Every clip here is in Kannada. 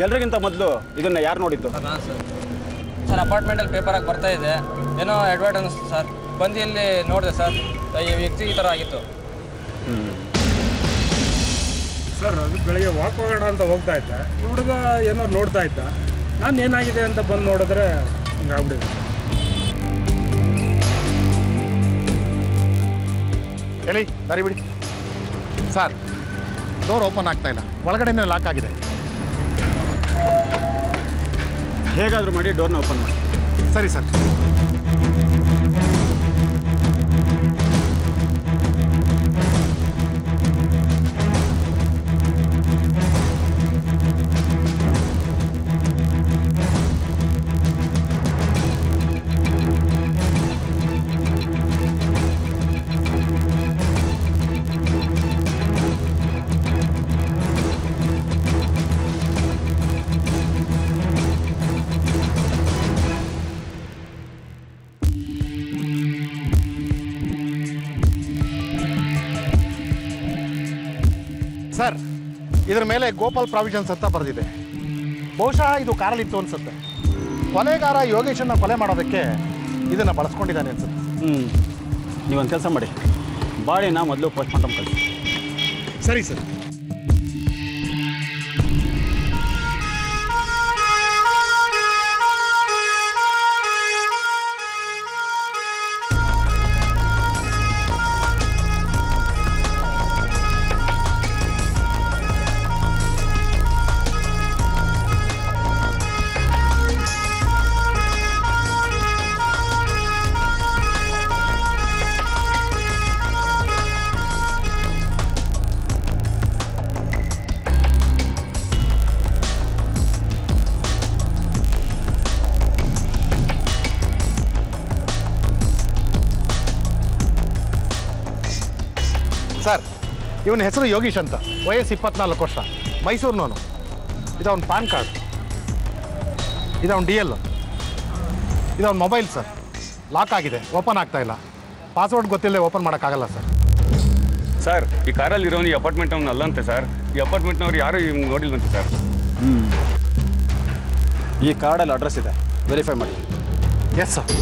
ಎಲ್ರಿಗಿಂತ ಮೊದಲು ಇದನ್ನ ಯಾರು ನೋಡಿದ್ದು ಸರ್ ಅಪಾರ್ಟ್ಮೆಂಟಲ್ಲಿ ಪೇಪರ್ ಆಗಿ ಬರ್ತಾ ಇದೆ ಏನೋ ಅಡ್ವರ್ಟ್ ಅನಿಸ್ತು ಸರ್ ಬಂದು ಇಲ್ಲಿ ನೋಡಿದೆ ಸರ್ ಈ ವ್ಯಕ್ತಿ ಈ ಥರ ಆಗಿತ್ತು ಸರ್ ಅದು ಬೆಳಿಗ್ಗೆ ವಾಕ್ ಹೋಗೋಣ ಅಂತ ಹೋಗ್ತಾ ಇದ್ದೆ ಹುಡುಗ ಏನೋ ನೋಡ್ತಾ ಇದ್ದ ನಾನು ಏನಾಗಿದೆ ಅಂತ ಬಂದು ನೋಡಿದ್ರೆ ಹಿಂಗಾಗ್ಬಿಟ್ಟಿದೆ ಹೇಳಿ ದಾರಿ ಬಿಡಿ ಸರ್ ಡೋರ್ ಓಪನ್ ಆಗ್ತಾ ಇಲ್ಲ ಒಳಗಡೆನೇ ಲಾಕ್ ಆಗಿದೆ ಹೇಗಾದರೂ ಮಾಡಿ ಡೋರ್ನ ಓಪನ್ ಮಾಡಿ ಸರಿ ಸರ್ ಸರ್ ಇದ್ರ ಮೇಲೆ ಗೋಪಾಲ್ ಪ್ರಾವಿಷನ್ಸ್ ಅಂತ ಬರೆದಿದೆ ಬಹುಶಃ ಇದು ಕಾರಲ್ಲಿತ್ತು ಅನ್ಸುತ್ತೆ ಕೊಲೆಗಾರ ಯೋಗೇಶನ್ನ ಕೊಲೆ ಮಾಡೋದಕ್ಕೆ ಇದನ್ನು ಬಳಸ್ಕೊಂಡಿದ್ದಾನೆ ಅನ್ಸುತ್ತೆ ಹ್ಞೂ ನೀವೊಂದು ಕೆಲಸ ಮಾಡಿ ಬಾಡಿನ ಮೊದಲು ಪೋಸ್ಟ್ ಮಾರ್ಟಮ್ ಕಳಿಸಿ ಸರಿ ಸರ್ ಸರ್ ಇವನ ಹೆಸರು ಯೋಗೀಶ್ ಅಂತ ವಯಸ್ಸು ಇಪ್ಪತ್ನಾಲ್ಕು ವರ್ಷ ಮೈಸೂರಿನವನು ಇದು ಅವನ ಪಾನ್ ಕಾರ್ಡ್ ಇದು ಅವನ ಡಿ ಎಲ್ ಇದು ಅವನ ಮೊಬೈಲ್ ಸರ್ ಲಾಕ್ ಆಗಿದೆ ಓಪನ್ ಆಗ್ತಾ ಇಲ್ಲ ಪಾಸ್ವರ್ಡ್ ಗೊತ್ತಿಲ್ಲದೆ ಓಪನ್ ಮಾಡೋಕ್ಕಾಗಲ್ಲ ಸರ್ ಸರ್ ಈ ಕಾರಲ್ಲಿ ಇರೋನು ಈ ಅಪಾರ್ಟ್ಮೆಂಟ್ ಅವ್ನು ಅಲ್ಲಂತೆ ಸರ್ ಈ ಅಪಾರ್ಟ್ಮೆಂಟ್ನವ್ರು ಯಾರು ಇವ್ನು ನೋಡಿಲ್ವಂತೆ ಸರ್ ಈ ಕಾರ್ಡಲ್ಲಿ ಅಡ್ರೆಸ್ ಇದೆ ವೆರಿಫೈ ಮಾಡಿ ಎಸ್ ಸರ್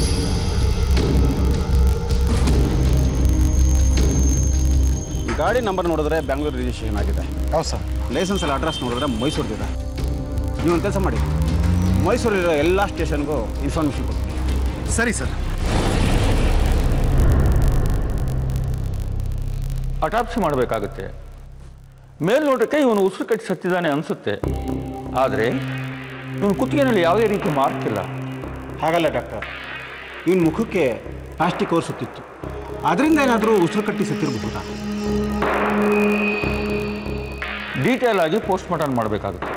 ಗಾಡಿ ನಂಬರ್ ನೋಡಿದ್ರೆ ಬ್ಯಾಂಗ್ಳೂರು ರಿಜಿಸ್ಟ್ರೇಷನ್ ಆಗಿದೆ ಹೌದು ಸರ್ ಲೈಸೆನ್ಸಲ್ಲಿ ಅಡ್ರೆಸ್ ನೋಡಿದ್ರೆ ಮೈಸೂರಿದೆ ನೀವು ಒಂದು ಕೆಲಸ ಮಾಡಿ ಮೈಸೂರಿರೋ ಎಲ್ಲ ಸ್ಟೇಷನ್ಗೂ ಇನ್ಫಾರ್ಮೇಷನ್ ಕೊಡ್ತೀನಿ ಸರಿ ಸರ್ ಅಟಾಪ್ಸಿ ಮಾಡಬೇಕಾಗುತ್ತೆ ಮೇಲ್ನೋಟಕ್ಕೆ ಇವನು ಉಸಿರು ಕಟ್ಟಿ ಸತ್ತಿದ್ದಾನೆ ಅನಿಸುತ್ತೆ ಆದರೆ ಇವನು ಕುತ್ತಿಗೆನಲ್ಲಿ ಯಾವುದೇ ರೀತಿ ಮಾರ್ಕ್ ಇಲ್ಲ ಹಾಗಲ್ಲ ಡಾಕ್ಟರ್ ಇವನ ಮುಖಕ್ಕೆ ಪ್ಲಾಸ್ಟಿಕ್ ಓರ್ ಸುತ್ತಿತ್ತು ಅದರಿಂದ ಏನಾದರೂ ಉಸಿರು ಕಟ್ಟಿ ಸತ್ತಿರಬಹುದಾ ಡೀಟೇಲ್ ಆಗಿ ಪೋಸ್ಟ್ ಮಾರ್ಟಮ್ ಮಾಡಬೇಕಾಗುತ್ತೆ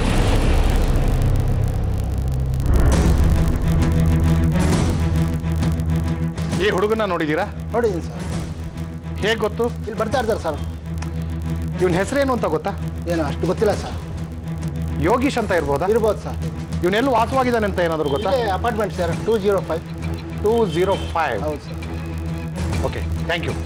ಈ ಹುಡುಗನ ನೋಡಿದ್ದೀರಾ ನೋಡಿದ್ದೀನಿ ಸರ್ ಹೇಗೆ ಗೊತ್ತು ಇಲ್ಲಿ ಬರ್ತಾ ಇರ್ತಾರೆ ಸರ್ ಇವನ ಹೆಸರೇನು ಅಂತ ಗೊತ್ತಾ ಏನು ಅಷ್ಟು ಗೊತ್ತಿಲ್ಲ ಸರ್ ಯೋಗೀಶ್ ಅಂತ ಇರ್ಬೋದಾ ಇರ್ಬೋದು ಸರ್ ಇವನೆಲ್ಲೂ ವಾಸವಾಗಿದ್ದಾನೆ ಅಂತ ಏನಾದರೂ ಗೊತ್ತಾ ಇಲ್ಲೇ apartment sir two zero five two zero five ಹೌದು ಸರ್ ಓಕೆ ಥ್ಯಾಂಕ್ ಯು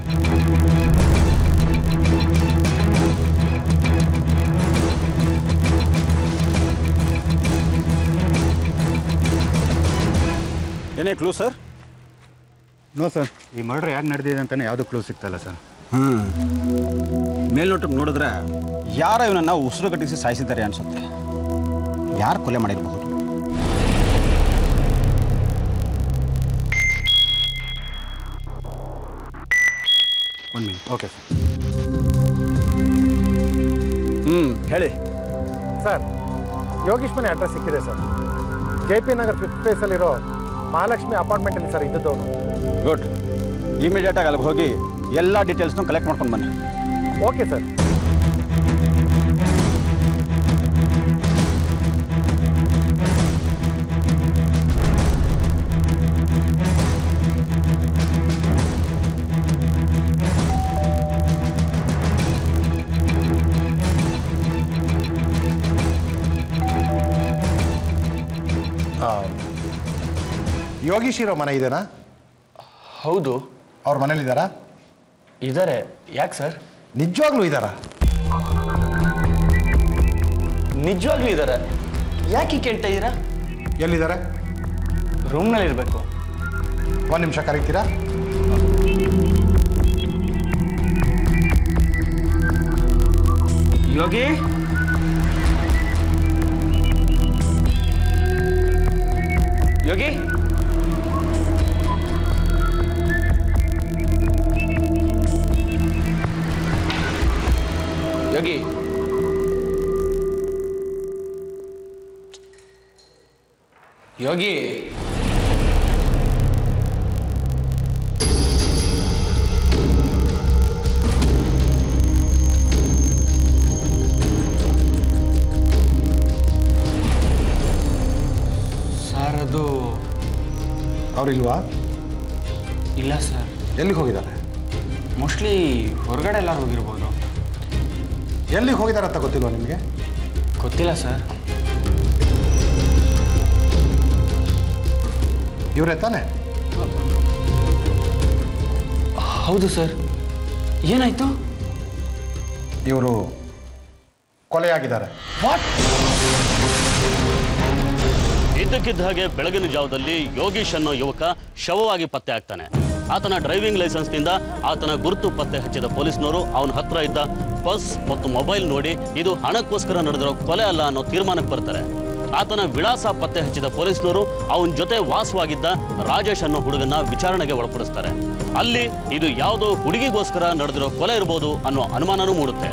ಏನೇ ಕ್ಲೂ ಸರ್ ನೋ ಸರ್ ಈ ಮರ್ಡರ್ ಯಾಕೆ ನಡೆದಿದೆ ಅಂತಲೇ ಯಾವುದೂ ಕ್ಲೂ ಸಿಗ್ತಾಯಿಲ್ಲ ಸರ್ ಹ್ಞೂ ಮೇಲ್ನೋಟಕ್ಕೆ ನೋಡಿದ್ರೆ ಯಾರ ಇವನನ್ನು ಉಸಿರು ಕಟ್ಟಿಸಿ ಸಾಯಿಸಿದ್ದಾರೆ ಅನ್ಸುತ್ತೆ ಯಾರು ಕೊಲೆ ಮಾಡಿರಬಹುದು ಒನ್ ಮಿನಿಟ್ ಓಕೆ ಸರ್ ಹ್ಞೂ ಹೇಳಿ ಸರ್ ಯೋಗೀಶ್ ಮನೆ ಅಡ್ರೆಸ್ ಸಿಕ್ಕಿದೆ sir J P Nagar fifth ಫೇಸಲ್ಲಿರೋ ಮಹಾಲಕ್ಷ್ಮಿ ಅಪಾರ್ಟ್ಮೆಂಟಲ್ಲಿ ಸರ್ ಇದ್ದದ್ದು ಗುಡ್ ಇಮಿಡಿಯೇಟಾಗಿ ಅಲ್ಲಿಗೆ ಹೋಗಿ ಎಲ್ಲ ಡೀಟೇಲ್ಸ್ನು ಕಲೆಕ್ಟ್ ಮಾಡ್ಕೊಂಡು ಬನ್ನಿ ಓಕೆ ಸರ್ ಯೋಗೀಶ್ ಇರೋ ಮನೆ ಇದೆನಾ ಹೌದು ಅವ್ರ ಮನೇಲಿದ್ದಾರಾ ಇದ್ದಾರೆ ಯಾಕೆ ಸರ್ ನಿಜವಾಗ್ಲೂ ಇದ್ದಾರಾ ನಿಜವಾಗ್ಲೂ ಇದ್ದಾರೆ ಯಾಕೆ ಕೇಳ್ತಾ ಇದ್ದೀರಾ ಎಲ್ಲಿದ್ದಾರೆ ರೂಮ್ನಲ್ಲಿ ಇರಬೇಕು ಒಂದು ನಿಮಿಷ ಕರೀತೀರಾ ಯೋಗಿ ಯೋಗಿ ಯೋಗಿ ಯೋಗಿ ಸರ್ ಅದು ಅವ್ರಿಲ್ವಾ ಇಲ್ಲ ಸರ್ ಎಲ್ಲಿಗೆ ಹೋಗಿದ್ದಾರೆ ಮೋಸ್ಟ್ಲಿ ಹೊರಗಡೆ ಎಲ್ಲರೂ ಹೋಗಿರ್ಬೋದು ಎಲ್ಲಿಗೆ ಹೋಗಿದ್ದಾರೆ ಅಂತ ಗೊತ್ತಿಲ್ವಾ ನಿಮಗೆ ಗೊತ್ತಿಲ್ಲ ಸರ್ ಇವರೇ ತಾನೆ ಹೌದು ಸರ್ ಏನಾಯ್ತು ಇವರು ಕೊಲೆಯಾಗಿದ್ದಾರೆ ಇದ್ದಕ್ಕಿದ್ದ ಹಾಗೆ ಬೆಳಗಿನ ಜಾವದಲ್ಲಿ ಯೋಗೀಶ್ ಅನ್ನೋ ಯುವಕ ಶವವಾಗಿ ಪತ್ತೆ ಆಗ್ತಾನೆ ಆತನ ಡ್ರೈವಿಂಗ್ ಲೈಸೆನ್ಸ್ನಿಂದ ಆತನ ಗುರುತು ಪತ್ತೆ ಹಚ್ಚಿದ ಪೊಲೀಸ್ನವರು ಅವನ ಹತ್ರ ಇದ್ದ ಪರ್ಸ್ ಮತ್ತು ಮೊಬೈಲ್ ನೋಡಿ ಇದು ಹಣಕ್ಕೋಸ್ಕರ ನಡೆದಿರೋ ಕೊಲೆ ಅಲ್ಲ ಅನ್ನೋ ತೀರ್ಮಾನಕ್ಕೆ ಬರ್ತಾರೆ ಆತನ ವಿಳಾಸ ಪತ್ತೆ ಹಚ್ಚಿದ ಪೊಲೀಸ್ನವರು ಅವನ ಜೊತೆ ವಾಸವಾಗಿದ್ದ ರಾಜೇಶ್ ಅನ್ನೋ ಹುಡುಗನ ವಿಚಾರಣೆಗೆ ಒಳಪಡಿಸ್ತಾರೆ ಅಲ್ಲಿ ಇದು ಯಾವುದೋ ಹುಡುಗಿಗೋಸ್ಕರ ನಡೆದಿರೋ ಕೊಲೆ ಇರ್ಬೋದು ಅನ್ನೋ ಅನುಮಾನನೂ ಮೂಡುತ್ತೆ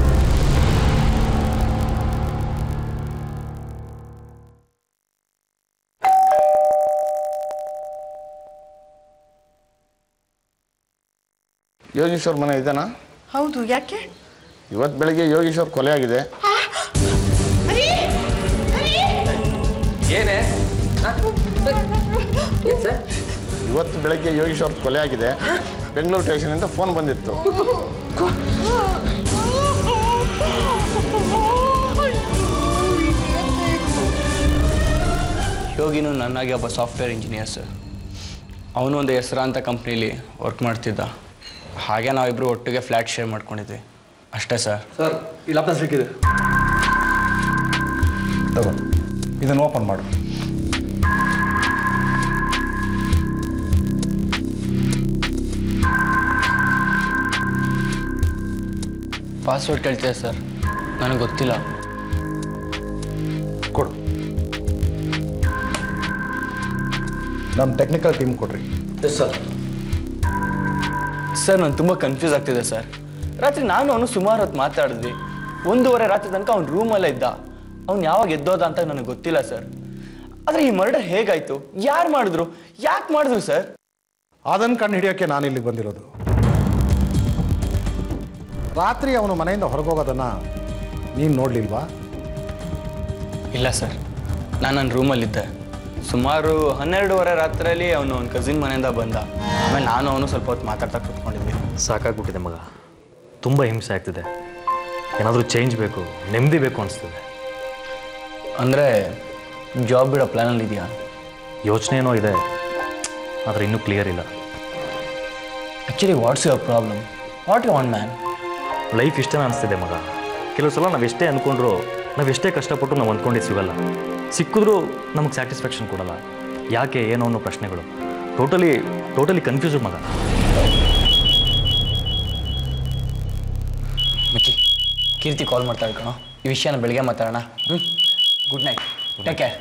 ಯೋಗೀಶ್ವರ್ ಮನೆ ಇದೆನಾ ಹೌದು ಯಾಕೆ ಇವತ್ತು ಬೆಳಿಗ್ಗೆ ಯೋಗೀಶ್ವರ್ ಕೊಲೆ ಆಗಿದೆ ಏನೇ ಇವತ್ತು ಬೆಳಗ್ಗೆ ಯೋಗೀಶ್ವರ್ ಕೊಲೆ ಆಗಿದೆ ಬೆಂಗಳೂರು ಸ್ಟೇಷನಿಂದ ಫೋನ್ ಬಂದಿತ್ತು ಯೋಗಿನು ನನ್ನಾಗಿ ಒಬ್ಬ ಸಾಫ್ಟ್ವೇರ್ ಇಂಜಿನಿಯರ್ ಸರ್ ಅವನು ಒಂದು ಹೆಸರಾಂತ ಕಂಪ್ನೀಲಿ ವರ್ಕ್ ಮಾಡ್ತಿದ್ದ ಹಾಗೆ ನಾವಿಬ್ಬರು ಒಟ್ಟಿಗೆ ಫ್ಲ್ಯಾಟ್ ಶೇರ್ ಮಾಡ್ಕೊಂಡಿದ್ವಿ ಅಷ್ಟೇ ಸರ್ ಸರ್ ಈ ಲ್ಯಾಪ್ಟಾಪ್ ಸಿಕ್ಕಿದೆ ತಗೋ ಇದನ್ನು ಓಪನ್ ಮಾಡು ಪಾಸ್ವರ್ಡ್ ಕೇಳ್ತಿದೆ ಸರ್ ನನಗೆ ಗೊತ್ತಿಲ್ಲ ಕೊಡು ನಮ್ಮ ಟೆಕ್ನಿಕಲ್ ಟೀಮ್ ಕೊಡ್ರಿ ಎಸ್ ಸರ್ ಸರ್ ನಾನು ತುಂಬ ಕನ್ಫ್ಯೂಸ್ ಆಗ್ತಿದೆ ಸರ್ ರಾತ್ರಿ ನಾನು ಅವನು ಸುಮಾರು ಹೊತ್ತು ಮಾತಾಡಿದ್ವಿ ಒಂದೂವರೆ ರಾತ್ರಿ ತನಕ ಅವ್ನು ರೂಮಲ್ಲೇ ಇದ್ದ ಅವ್ನು ಯಾವಾಗ ಎದ್ದೋದ ಅಂತ ನನಗೆ ಗೊತ್ತಿಲ್ಲ ಸರ್ ಆದರೆ ಈ ಮರ್ಡರ್ ಹೇಗಾಯ್ತು ಯಾರು ಮಾಡಿದ್ರು ಯಾಕೆ ಮಾಡಿದ್ರು ಸರ್ ಅದನ್ನು ಕಂಡು ಹಿಡಿಯೋಕ್ಕೆ ನಾನು ಇಲ್ಲಿಗೆ ಬಂದಿರೋದು ರಾತ್ರಿ ಅವನು ಮನೆಯಿಂದ ಹೊರಗೋಗೋದನ್ನು ನೀನು ನೋಡಲಿಲ್ವಾ ಇಲ್ಲ ಸರ್ ನಾನು ನನ್ನ ರೂಮಲ್ಲಿದ್ದೆ ಸುಮಾರು ಹನ್ನೆರಡೂವರೆ ರಾತ್ರಿಯಲ್ಲಿ ಅವನು ಅವ್ನ ಕಸಿನ್ ಮನೆಯಿಂದ ಬಂದ ಆಮೇಲೆ ನಾನು ಅವನು ಸ್ವಲ್ಪ ಹೊತ್ತು ಮಾತಾಡ್ತಾ ಕೂತ್ಕೊಂಡಿದ್ವಿ ಸಾಕಾಗ್ಬಿಟ್ಟಿದೆ ಮಗ ತುಂಬ ಹಿಂಸೆ ಆಗ್ತಿದೆ ಏನಾದರೂ ಚೇಂಜ್ ಬೇಕು ನೆಮ್ಮದಿ ಬೇಕು ಅನಿಸ್ತಿದೆ ಅಂದರೆ ಜಾಬ್ ಬಿಡೋ ಪ್ಲ್ಯಾನಲ್ಲಿ ಇದೆಯಾ ಯೋಚನೆ ಏನೋ ಇದೆ ಆದರೆ ಇನ್ನೂ ಕ್ಲಿಯರ್ ಇಲ್ಲ actually what's your problem what you want man life ಇಷ್ಟನೇ ಅನಿಸ್ತಿದೆ ಮಗ ಕೆಲವು ಸಲ ನಾವು ಎಷ್ಟೇ ಅಂದ್ಕೊಂಡ್ರು ನಾವು ಎಷ್ಟೇ ಕಷ್ಟಪಟ್ಟು ನಾವು ಅಂದ್ಕೊಂಡಿದ್ದು ಸಿಗಲ್ಲ ಸಿಕ್ಕಿದ್ರೂ ನಮಗೆ ಸ್ಯಾಟಿಸ್ಫ್ಯಾಕ್ಷನ್ ಕೊಡಲ್ಲ ಯಾಕೆ ಏನೋ ಅನ್ನೋ ಪ್ರಶ್ನೆಗಳು ಟೋಟಲಿ ಟೋಟಲಿ ಕನ್ಫ್ಯೂಸ್ ಮಗ ಮಿಕ್ಕಿ ಕೀರ್ತಿ ಕಾಲ್ ಮಾಡ್ತಾ ಕಣೋ ಈ ವಿಷಯನ ಬೆಳಿಗ್ಗೆ ಮಾತಾಡೋಣ ಹ್ಞೂ ಗುಡ್ ನೈಟ್ ಟೇಕ್ ಕೇರ್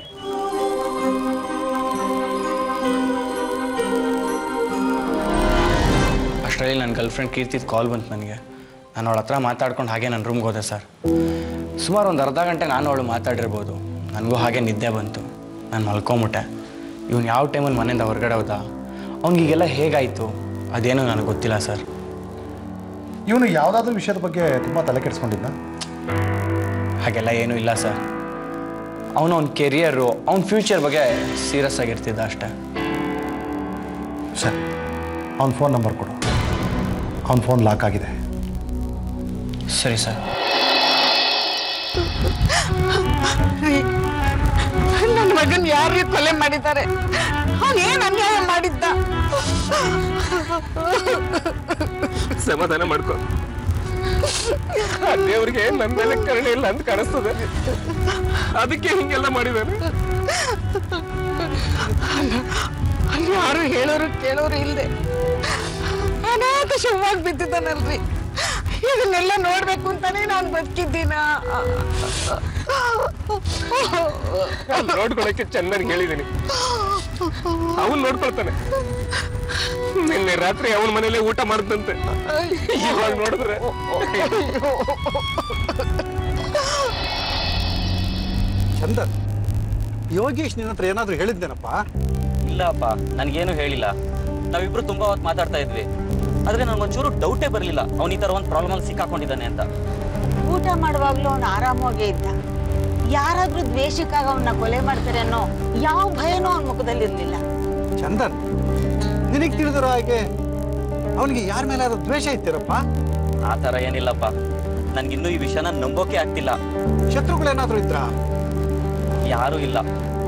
ಅಷ್ಟರಲ್ಲಿ ನನ್ನ ಗರ್ಲ್ ಫ್ರೆಂಡ್ ಕೀರ್ತಿದ್ ಕಾಲ್ ಬಂತು ನನಗೆ ನಾನು ಅವಳ ಹತ್ರ ಮಾತಾಡ್ಕೊಂಡು ಹಾಗೆ ನನ್ನ ರೂಮ್ಗೆ ಹೋದೆ ಸರ್ ಸುಮಾರು ಒಂದು ಅರ್ಧ ಗಂಟೆ ನಾನು ಅವಳು ಮಾತಾಡಿರ್ಬೋದು ನನಗೂ ಹಾಗೆ ನಿದ್ದೆ ಬಂತು ನಾನು ಮಲ್ಕೊಂಬಿಟ್ಟೆ ಇವನು ಯಾವ ಟೈಮಲ್ಲಿ ಮನೆಯಿಂದ ಹೊರಗಡೆ ಹೋದ ಅವ್ನಿಗೆಲ್ಲ ಹೇಗಾಯಿತು ಅದೇನೂ ನನಗೆ ಗೊತ್ತಿಲ್ಲ ಸರ್ ಇವನು ಯಾವುದಾದ್ರೂ ವಿಷಯದ ಬಗ್ಗೆ ತುಂಬ ತಲೆ ಕೆಡಿಸ್ಕೊಂಡಿದ್ದ ಹಾಗೆಲ್ಲ ಏನೂ ಇಲ್ಲ ಸರ್ ಅವನು ಅವ್ನ ಕೆರಿಯರು ಅವ್ನ ಫ್ಯೂಚರ್ ಬಗ್ಗೆ ಸೀರಿಯಸ್ ಆಗಿರ್ತಿದ್ದ ಅಷ್ಟೇ ಸರಿ ಅವನ ಫೋನ್ ನಂಬರ್ ಕೊಡು ಅವನ ಫೋನ್ ಲಾಕ್ ಆಗಿದೆ ಸರಿ ಸರ್ ನನ್ನ ಮಗನ್ ಯಾರಿಗೆ ಕೊಲೆ ಮಾಡಿದ್ದಾರೆ ಅವನ್ ಏನ್ ಅನ್ಯಾಯ ಮಾಡಿದ್ದ ಸಮಾಧಾನ ಮಾಡ್ಕೊ ಆ ದೇವ್ರಿಗೆ ನನ್ನ ಮೇಲೆ ಕರುಣೆ ಇಲ್ಲ ಅಂತ ಕಾಣಿಸ್ತದೆ ಅದಕ್ಕೆ ಹಿಂಗೆಲ್ಲ ಮಾಡಿದಾನೆ ಅಲ್ಲಿ ಯಾರು ಹೇಳೋರು ಕೇಳೋರು ಇಲ್ಲದೆ ಅನಾಥ ಶವವಾಗಿ ಬಿದ್ದಿದ್ದಾನಲ್ರಿ ಇದನ್ನೆಲ್ಲ ನೋಡ್ಬೇಕು ಅಂತಾನೆ ನಾನು ಬದುಕಿದ್ದೀನ ನಾನ್ ನೋಡ್ಕೊಳಕ್ಕೆ ಚಂದನ್ ಹೇಳಿದೀನಿ ಅವನ್ ನೋಡ್ಕೊಳ್ತಾನೆ ನಿನ್ನೆ ರಾತ್ರಿ ಅವನ ಮನೇಲೆ ಊಟ ಮಾಡ್ದಂತೆ ಇವಾಗ ನೋಡಿದ್ರೆ ಚಂದನ್ ಯೋಗೇಶ್ ನಿನ್ನ ಹತ್ರ ಏನಾದರೂ ಹೇಳಿದ್ದೇನಪ್ಪ ಇಲ್ಲಪ್ಪ ನನಗೇನು ಹೇಳಿಲ್ಲ ನಾವಿಬ್ರು ತುಂಬಾ ಹೊತ್ತು ಮಾತಾಡ್ತಾ ಇದ್ವಿ ಆದ್ರೆ ನನಗೊಂಚೂರು ಡೌಟೇ ಬರಲಿಲ್ಲ ಅವ್ನು ಈ ಥರ ಒಂದು ಪ್ರಾಬ್ಲಮಲ್ಲಿ ಸಿಕ್ಕಾಕೊಂಡಿದ್ದಾನೆ ಅಂತ ಊಟ ಮಾಡುವಾಗ್ಲೂ ಅವನು ಆರಾಮಾಗೇ ಇದ್ದ ಯಾರಾದ್ರೂ ದ್ವೇಷಕ್ಕಾಗ ಅವನ್ನ ಕೊಲೆ ಮಾಡ್ತಾರೆ ಅನ್ನೋ ಯಾವ ಭಯನೂ ಅವನ ಮುಖದಲ್ಲಿ ಇರ್ಲಿಲ್ಲ ಚಂದನ್ ನಿನಗೆ ತಿಳಿದಿರೋ ಹಾಗೆ ಅವನಿಗೆ ಯಾರ ಮೇಲೆ ಆದ್ರೂ ದ್ವೇಷ ಇತ್ತೀರಪ್ಪ ಆ ಥರ ಏನಿಲ್ಲಪ್ಪ ನನ್ಗಿನ್ನೂ ಈ ವಿಷಯನ ನಂಬೋಕೆ ಆಗ್ತಿಲ್ಲ ಶತ್ರುಗಳೇನಾದ್ರೂ ಇದ್ರಾ ಯಾರೂ ಇಲ್ಲ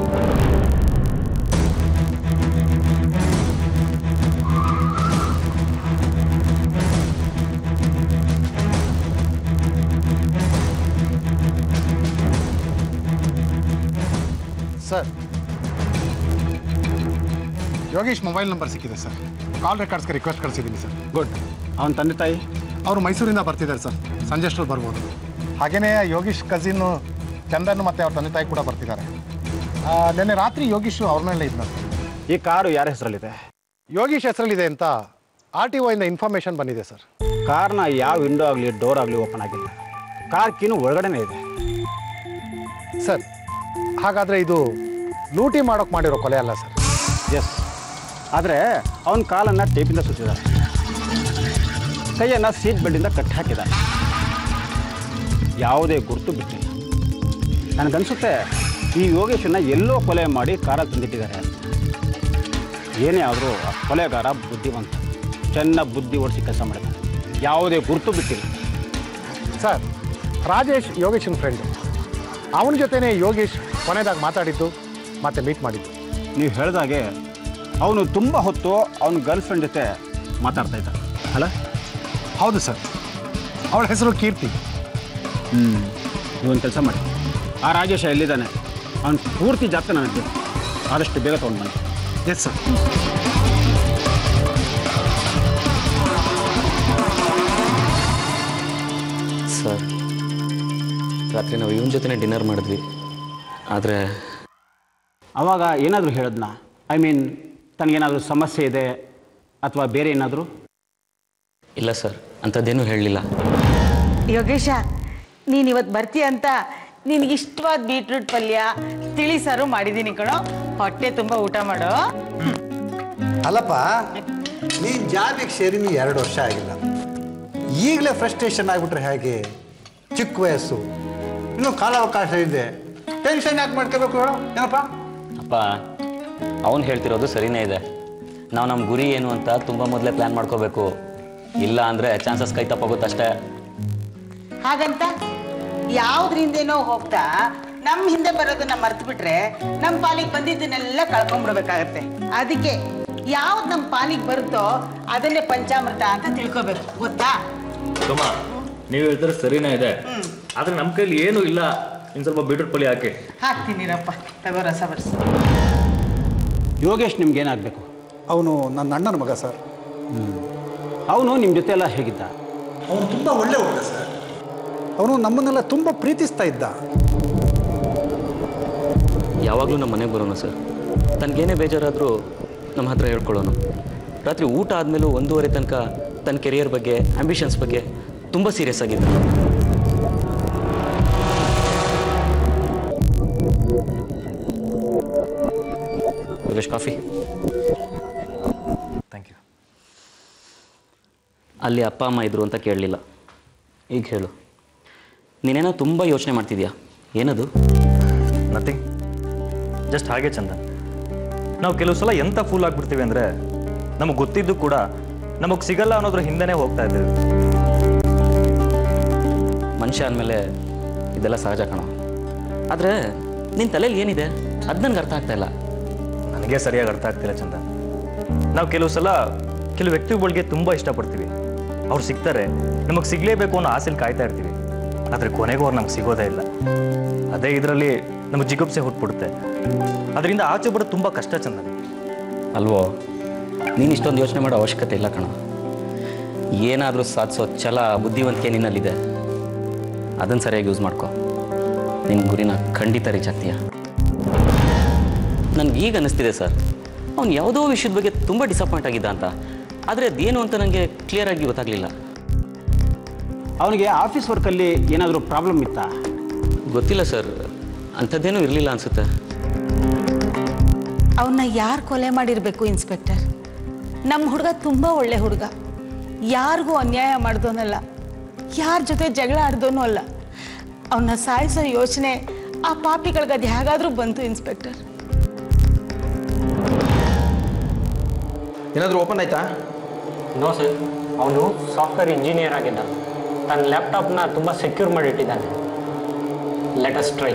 ಸರ್ ಯೋಗೇಶ್ ಮೊಬೈಲ್ ನಂಬರ್ ಸಿಕ್ಕಿದೆ ಸರ್ ಕಾಲ್ ರೆಕಾರ್ಡ್ಸ್ಗೆ ರಿಕ್ವೆಸ್ಟ್ ಕಳಿಸಿದ್ದೀನಿ ಸರ್ ಗುಡ್ ಅವನ ತಂದೆ ತಾಯಿ ಅವರು ಮೈಸೂರಿಂದ ಬರ್ತಿದ್ದಾರೆ ಸರ್ ಸಂಜೆ ಅಷ್ಟರಲ್ಲಿ ಬರ್ಬೋದು ಹಾಗೆಯೇ ಯೋಗೇಶ್ ಕಸಿನ್ನು ಚಂದನ್ ಮತ್ತು ಅವ್ರ ತಂದೆ ತಾಯಿ ಕೂಡ ಬರ್ತಿದ್ದಾರೆ ಆ, ನಿನ್ನೆ ರಾತ್ರಿ ಯೋಗೀಶ್ ಅವ್ರ ಮೇಲೆ ಇದ್ನಂತೆ ಈ ಕಾರು ಯಾರ ಹೆಸರಲ್ಲಿದೆ ಯೋಗೀಶ್ ಹೆಸರಲ್ಲಿದೆ ಅಂತ ಆರ್ ಟಿ ಒಯಿಂದ ಇನ್ಫಾರ್ಮೇಷನ್ ಬಂದಿದೆ ಸರ್ ಕಾರ್ನ ಯಾವ ವಿಂಡೋ ಆಗಲಿ ಡೋರ್ ಆಗಲಿ ಓಪನ್ ಆಗಿಲ್ಲ ಕಾರ್ ಕೀನು ಒಳಗಡೆನೇ ಇದೆ ಸರ್ ಹಾಗಾದರೆ ಇದು ಲೂಟಿ ಮಾಡೋಕೆ ಮಾಡಿರೋ ಕೊಲೆ ಅಲ್ಲ ಸರ್ ಎಸ್ ಆದರೆ ಅವನ ಕಾಲನ್ನು ಟೇಪಿಂದ ಸುತ್ತಿದ್ದಾರೆ ಕೈಯನ್ನು ಸೀಟ್ ಬೆಲ್ಟಿಂದ ಕಟ್ಟಿ ಹಾಕಿದ್ದಾರೆ ಯಾವುದೇ ಗುರುತು ಬಿಟ್ಟಿಲ್ಲ ನನಗನ್ಸುತ್ತೆ ಈ ಯೋಗೇಶನ್ನ ಎಲ್ಲೋ ಕೊಲೆ ಮಾಡಿ ಕಾರಲ್ಲಿ ತಂದಿಟ್ಟಿದ್ದಾರೆ ಅಂತ. ಏನೇ ಆದರೂ ಆ ಕೊಲೆಗಾರ ಬುದ್ಧಿವಂತ ಚೆನ್ನಾಗಿ ಬುದ್ಧಿ ಓಡಿಸಿ ಕೆಲಸ ಮಾಡಿದ್ದಾನೆ ಯಾವುದೇ ಗುರುತು ಬಿಟ್ಟಿಲ್ಲ ಸರ್ ರಾಜೇಶ್ ಯೋಗೇಶನ್ ಫ್ರೆಂಡ್ ಅವನ ಜೊತೆನೇ ಯೋಗೇಶ್ ಕೊನೆದಾಗ ಮಾತಾಡಿದ್ದು ಮತ್ತೆ ಮೀಟ್ ಮಾಡಿದ್ದು ನೀವು ಹೇಳಿದಾಗೆ ಅವನು ತುಂಬ ಹೊತ್ತು ಅವನ ಗರ್ಲ್ ಫ್ರೆಂಡ್ ಜೊತೆ ಮಾತಾಡ್ತಾ ಇದ್ದ ಅಲ್ಲ ಹೌದು ಸರ್ ಅವಳ ಹೆಸರು ಕೀರ್ತಿ ಹ್ಞೂ ನೀವೊಂದು ಕೆಲಸ ಮಾಡಿ ಆ ರಾಜೇಶ ಎಲ್ಲಿದ್ದಾನೆ ಅವನು ಪೂರ್ತಿ ಜಾತಕ ನನಗೆ ಬೇಕು ಆದಷ್ಟು ಬೇಗ ತೊಗೊಂಡು ಬನ್ನಿ ಎಸ್ ಸರ್ ಸರ್ ರಾತ್ರಿ ನಾವು ಇವನ ಜೊತೆನೇ ಡಿನ್ನರ್ ಮಾಡಿದ್ವಿ ಆದರೆ ಅವಾಗ ಏನಾದರೂ ಹೇಳದ್ನ ಐ ಮೀನ್ ತನಗೇನಾದರೂ ಸಮಸ್ಯೆ ಇದೆ ಅಥವಾ ಬೇರೆ ಏನಾದರೂ ಇಲ್ಲ ಸರ್ ಅಂಥದ್ದೇನೂ ಹೇಳಲಿಲ್ಲ ಯೋಗೇಶ ನೀನ್ ಇವತ್ತು ಬರ್ತೀಯ ಅಂತ ನಿನಗೆ ಇಷ್ಟವಾದ ಬೀಟ್ರೂಟ್ ಪಲ್ಯ ತಿಳಿ ಸಾರು ಮಾಡಿದ್ದೀನಿ ಕಣೋ ಹೊಟ್ಟೆ ತುಂಬ ಊಟ ಮಾಡೋ ಅಲ್ಲಪ್ಪ ನೀನು ಜಾಬಿಗೆ ಸೇರಿ ನೀ ಎರಡು ವರ್ಷ ಆಗಿಲ್ಲ ಈಗಲೇ ಫ್ರಸ್ಟ್ರೇಷನ್ ಆಗಿಬಿಟ್ರೆ ಹೇಗೆ ಚಿಕ್ಕ ವಯಸ್ಸು ಇನ್ನೂ ಕಾಲಾವಕಾಶ ಇದೆ ಟೆನ್ಷನ್ ಯಾಕೆ ಮಾಡ್ಕೋಬೇಕು ಹೇಳು ಏನಪ್ಪ ಅಪ್ಪ ಅವನು ಹೇಳ್ತಿರೋದು ಸರಿನೇ ಇದೆ ನಾವು ನಮ್ಮ ಗುರಿ ಏನು ಅಂತ ತುಂಬ ಮೊದಲೇ ಪ್ಲ್ಯಾನ್ ಮಾಡ್ಕೋಬೇಕು ಇಲ್ಲ ಅಂದರೆ ಚಾನ್ಸಸ್ ಕೈ ತಪ್ಪೋಗುತ್ತಷ್ಟೇ ಹಾಗಂತ ಯಾವ್ದ್ರಿಂದೇನೋ ಹೋಗ್ತಾ ನಮ್ಮ ಹಿಂದೆ ಬರೋದನ್ನ ಮರ್ತು ಬಿಟ್ರೆ ನಮ್ಮ ಪಾಲಿಗೆ ಬಂದಿದ್ದನ್ನೆಲ್ಲ ಕಳ್ಕೊಂಡ್ಬಿಡ್ಬೇಕಾಗತ್ತೆ ಅದಕ್ಕೆ ಯಾವ್ದು ನಮ್ಮ ಪಾಲಿಗೆ ಬರುತ್ತೋ ಅದನ್ನೇ ಪಂಚಾಮೃತ ಅಂತ ತಿಳ್ಕೊಬೇಕು ಗೊತ್ತಾ ಸುಮ ನೀವು ಹೇಳ್ತಾರೆ ಸರಿನೇ ಇದೆ ಆದ್ರೆ ನಮ್ಮ ಕೈಲಿ ಏನೂ ಇಲ್ಲ ಇನ್ನು ಸ್ವಲ್ಪ ಬೀಟ್ರೂಟ್ ಪಲ್ಯ ಹಾಕಿ ಹಾಕ್ತೀನಿರಪ್ಪ ತಗೋ ರಸ ಬರ್ಸಿ ಯೋಗೇಶ್ ನಿಮ್ಗೇನಾಗಬೇಕು ಅವನು ನನ್ನ ಅಣ್ಣನ ಮಗ ಸರ್ ಅವನು ನಿಮ್ಮ ಜೊತೆ ಎಲ್ಲ ಹೇಗಿದ್ದ ಅವನು ತುಂಬ ಒಳ್ಳೆ ಹುಡುಗ ಸರ್ ಅವನು ನಮ್ಮನ್ನೆಲ್ಲ ತುಂಬ ಪ್ರೀತಿಸ್ತಾ ಇದ್ದ ಯಾವಾಗಲೂ ನಮ್ಮ ಮನೆಗೆ ಬರೋಣ ಸರ್ ತನಗೇನೇ ಬೇಜಾರಾದರೂ ನಮ್ಮ ಹತ್ರ ಹೇಳ್ಕೊಳ್ಳೋನು ರಾತ್ರಿ ಊಟ ಆದಮೇಲೂ ಒಂದೂವರೆ ತನಕ ತನ್ನ ಕೆರಿಯರ್ ಬಗ್ಗೆ ಆಂಬಿಷನ್ಸ್ ಬಗ್ಗೆ ತುಂಬ ಸೀರಿಯಸ್ ಆಗಿದ್ದ ಯೋಗೇಶ್ ಕಾಫಿ ಥ್ಯಾಂಕ್ ಯು ಅಲ್ಲಿ ಅಪ್ಪ ಅಮ್ಮ ಇದ್ರು ಅಂತ ಕೇಳಲಿಲ್ಲ ಈಗ ಹೇಳು ನೀನೇನೋ ತುಂಬ ಯೋಚನೆ ಮಾಡ್ತಿದ್ಯಾ ಏನದು ನಥಿಂಗ್ ಜಸ್ಟ್ ಹಾಗೆ ಚಂದ ನಾವು ಕೆಲವು ಸಲ ಎಂಥ ಫೂಲ್ ಆಗ್ಬಿಡ್ತೀವಿ ಅಂದರೆ ನಮಗೆ ಗೊತ್ತಿದ್ದು ಕೂಡ ನಮಗೆ ಸಿಗಲ್ಲ ಅನ್ನೋದ್ರ ಹಿಂದೆನೇ ಹೋಗ್ತಾ ಇದ್ದೀವಿ ಮನುಷ್ಯ ಅಂದಮೇಲೆ ಇದೆಲ್ಲ ಸಹಜ ಕಣ ಆದರೆ ನಿನ್ನ ತಲೆಯಲ್ಲಿ ಏನಿದೆ ಅದು ನನಗೆ ಅರ್ಥ ಆಗ್ತಾ ಇಲ್ಲ ನನಗೆ ಸರಿಯಾಗಿ ಅರ್ಥ ಆಗ್ತಿಲ್ಲ ಚಂದ ನಾವು ಕೆಲವು ಸಲ ಕೆಲವು ವ್ಯಕ್ತಿಗಳಿಗೆ ತುಂಬ ಇಷ್ಟಪಡ್ತೀವಿ ಅವ್ರು ಸಿಗ್ತಾರೆ ನಮಗೆ ಸಿಗಲೇಬೇಕು ಅನ್ನೋ ಆಸೆಲಿ ಕಾಯ್ತಾ ಇರ್ತೀವಿ ಆದರೆ ಕೊನೆಗೂ ಅವ್ರು ನಮ್ಗೆ ಸಿಗೋದೇ ಇಲ್ಲ ಅದೇ ಇದರಲ್ಲಿ ನಮಗೆ ಜಿಗುಪ್ಸೆ ಹುಟ್ಬಿಡುತ್ತೆ ಅದರಿಂದ ಆಚೆ ಬರೋದು ತುಂಬ ಕಷ್ಟ ಚಂದನ್ ಅಲ್ವೋ ನೀನು ಇಷ್ಟೊಂದು ಯೋಚನೆ ಮಾಡೋ ಅವಶ್ಯಕತೆ ಇಲ್ಲ ಕಣ ಏನಾದರೂ ಸಾಧಿಸೋ ಛಲ ಬುದ್ಧಿವಂತಿಕೆ ನಿನ್ನಲ್ಲಿದೆ ಅದನ್ನು ಸರಿಯಾಗಿ ಯೂಸ್ ಮಾಡ್ಕೊ ನಿನ್ನ ಗುರಿನ ಖಂಡಿತ ರೀಚ್ ಆಗ್ತೀಯ ನನಗೆ ಈಗ ಅನ್ನಿಸ್ತಿದೆ ಸರ್ ಅವ್ನು ಯಾವುದೋ ವಿಷಯದ ಬಗ್ಗೆ ತುಂಬ ಡಿಸಪಾಯಿಂಟ್ ಆಗಿದ್ದ ಅಂತ ಆದರೆ ಅದೇನು ಅಂತ ನನಗೆ ಕ್ಲಿಯರಾಗಿ ಗೊತ್ತಾಗಲಿಲ್ಲ ಅವನಿಗೆ ಆಫೀಸ್ ವರ್ಕಲ್ಲಿ ಏನಾದರೂ ಪ್ರಾಬ್ಲಮ್ ಇತ್ತಾ ಗೊತ್ತಿಲ್ಲ ಸರ್ ಅಂಥದ್ದೇನೂ ಇರಲಿಲ್ಲ ಅನಿಸುತ್ತೆ ಅವನ್ನ ಯಾರು ಕೊಲೆ ಮಾಡಿರಬೇಕು ಇನ್ಸ್ಪೆಕ್ಟರ್ ನಮ್ಮ ಹುಡುಗ ತುಂಬ ಒಳ್ಳೆ ಹುಡುಗ ಯಾರಿಗೂ ಅನ್ಯಾಯ ಮಾಡ್ದೋನಲ್ಲ ಯಾರ ಜೊತೆ ಜಗಳ ಆಡ್ದೋನೂ ಅಲ್ಲ ಅವನ್ನ ಸಾಯಿಸೋ ಯೋಚನೆ ಆ ಪಾಪಿಗಳಿಗೆ ಅದು ಹೇಗಾದರೂ ಬಂತು ಇನ್ಸ್ಪೆಕ್ಟರ್ ಏನಾದರೂ ಓಪನ್ ಆಯ್ತಾ ನೋ ಸರ್ ಅವನು ಸಾಫ್ಟ್ವೇರ್ ಇಂಜಿನಿಯರ್ ಆಗಿದ್ದ ತನ್ನ ಲ್ಯಾಪ್ಟಾಪ್ನ ತುಂಬ ಸೆಕ್ಯೂರ್ ಮಾಡಿಟ್ಟಿದ್ದಾನೆ let's try